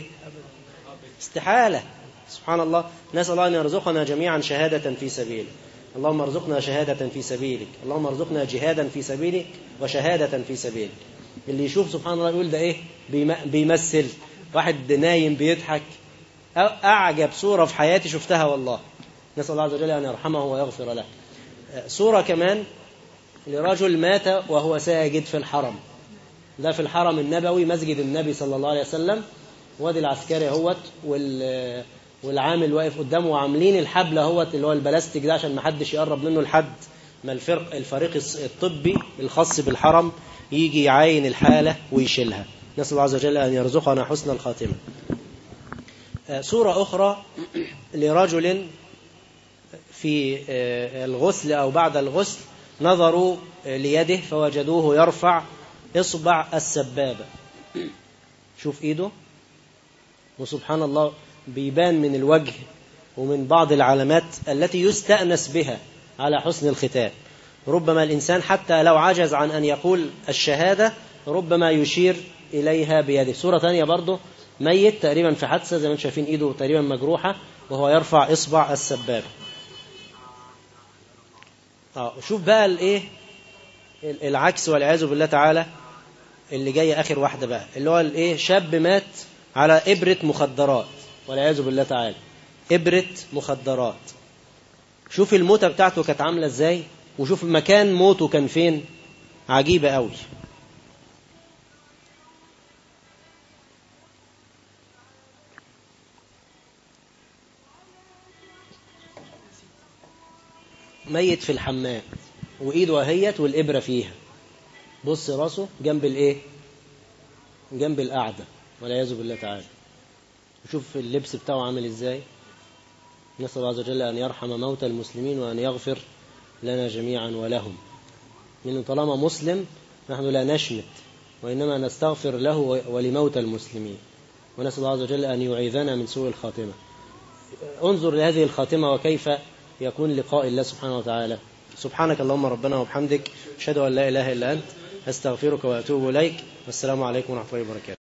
استحالة سبحان الله نسأل الله أن يرزقنا جميعا شهادة في سبيله اللهم ارزقنا شهادة في سبيلك اللهم ارزقنا جهادا في سبيلك وشهادة في سبيلك اللي يشوف سبحان الله يقول ده ايه بيمثل واحد نايم بيضحك أعجب صورة في حياتي شفتها والله نسأل الله عز وجل أن يرحمه ويغفر له صورة كمان لرجل مات وهو ساجد في الحرم ده في الحرم النبوي مسجد النبي صلى الله عليه وسلم وادي العسكري اهوت وال والعامل واقف قدامه وعاملين الحبل اهوت اللي هو البلاستيك ده عشان ما حدش يقرب منه لحد ما الفرق الفريق الطبي الخاص بالحرم يجي يعاين الحالة ويشيلها نسأل الله عز وجل أن يرزقنا حسن الخاتمة سورة أخرى لرجل في الغسل أو بعد الغسل نظروا ليده فوجدوه يرفع إصبع السبابة شوف إيده وسبحان الله بيبان من الوجه ومن بعض العلامات التي يستأنس بها على حسن الختام ربما الإنسان حتى لو عجز عن أن يقول الشهادة ربما يشير إليها بيده سورة ثانية برضه ميت تقريبا في حادثة زي ما انتم شايفين إيده تقريبا مجروحة وهو يرفع إصبع السبابة اه شوف بقى الايه العكس والعياذ بالله تعالى اللي جاي اخر واحده بقى اللي هو الايه شاب مات على ابره مخدرات والعياذ بالله تعالى ابره مخدرات شوف الموتة بتاعته كانت عاملة ازاي وشوف مكان موته كان فين عجيبة قوي ميت في الحمام وايده اهيت والابره فيها بص راسه جنب الايه جنب القعده والعياذ بالله تعالى وشوف اللبس بتاعه عامل ازاي نسأل الله عز وجل أن يرحم موتى المسلمين وأن يغفر لنا جميعا ولهم لأنه طالما مسلم نحن لا نشمت وإنما نستغفر له ولموتى المسلمين ونسأل الله عز وجل أن يعيذنا من سوء الخاتمة انظر لهذه الخاتمة وكيف يكون لقاء الله سبحانه وتعالى سبحانك اللهم ربنا وبحمدك أشهد أن لا إله إلا أنت أستغفرك وأتوب إليك والسلام عليكم ورحمة الله وبركاته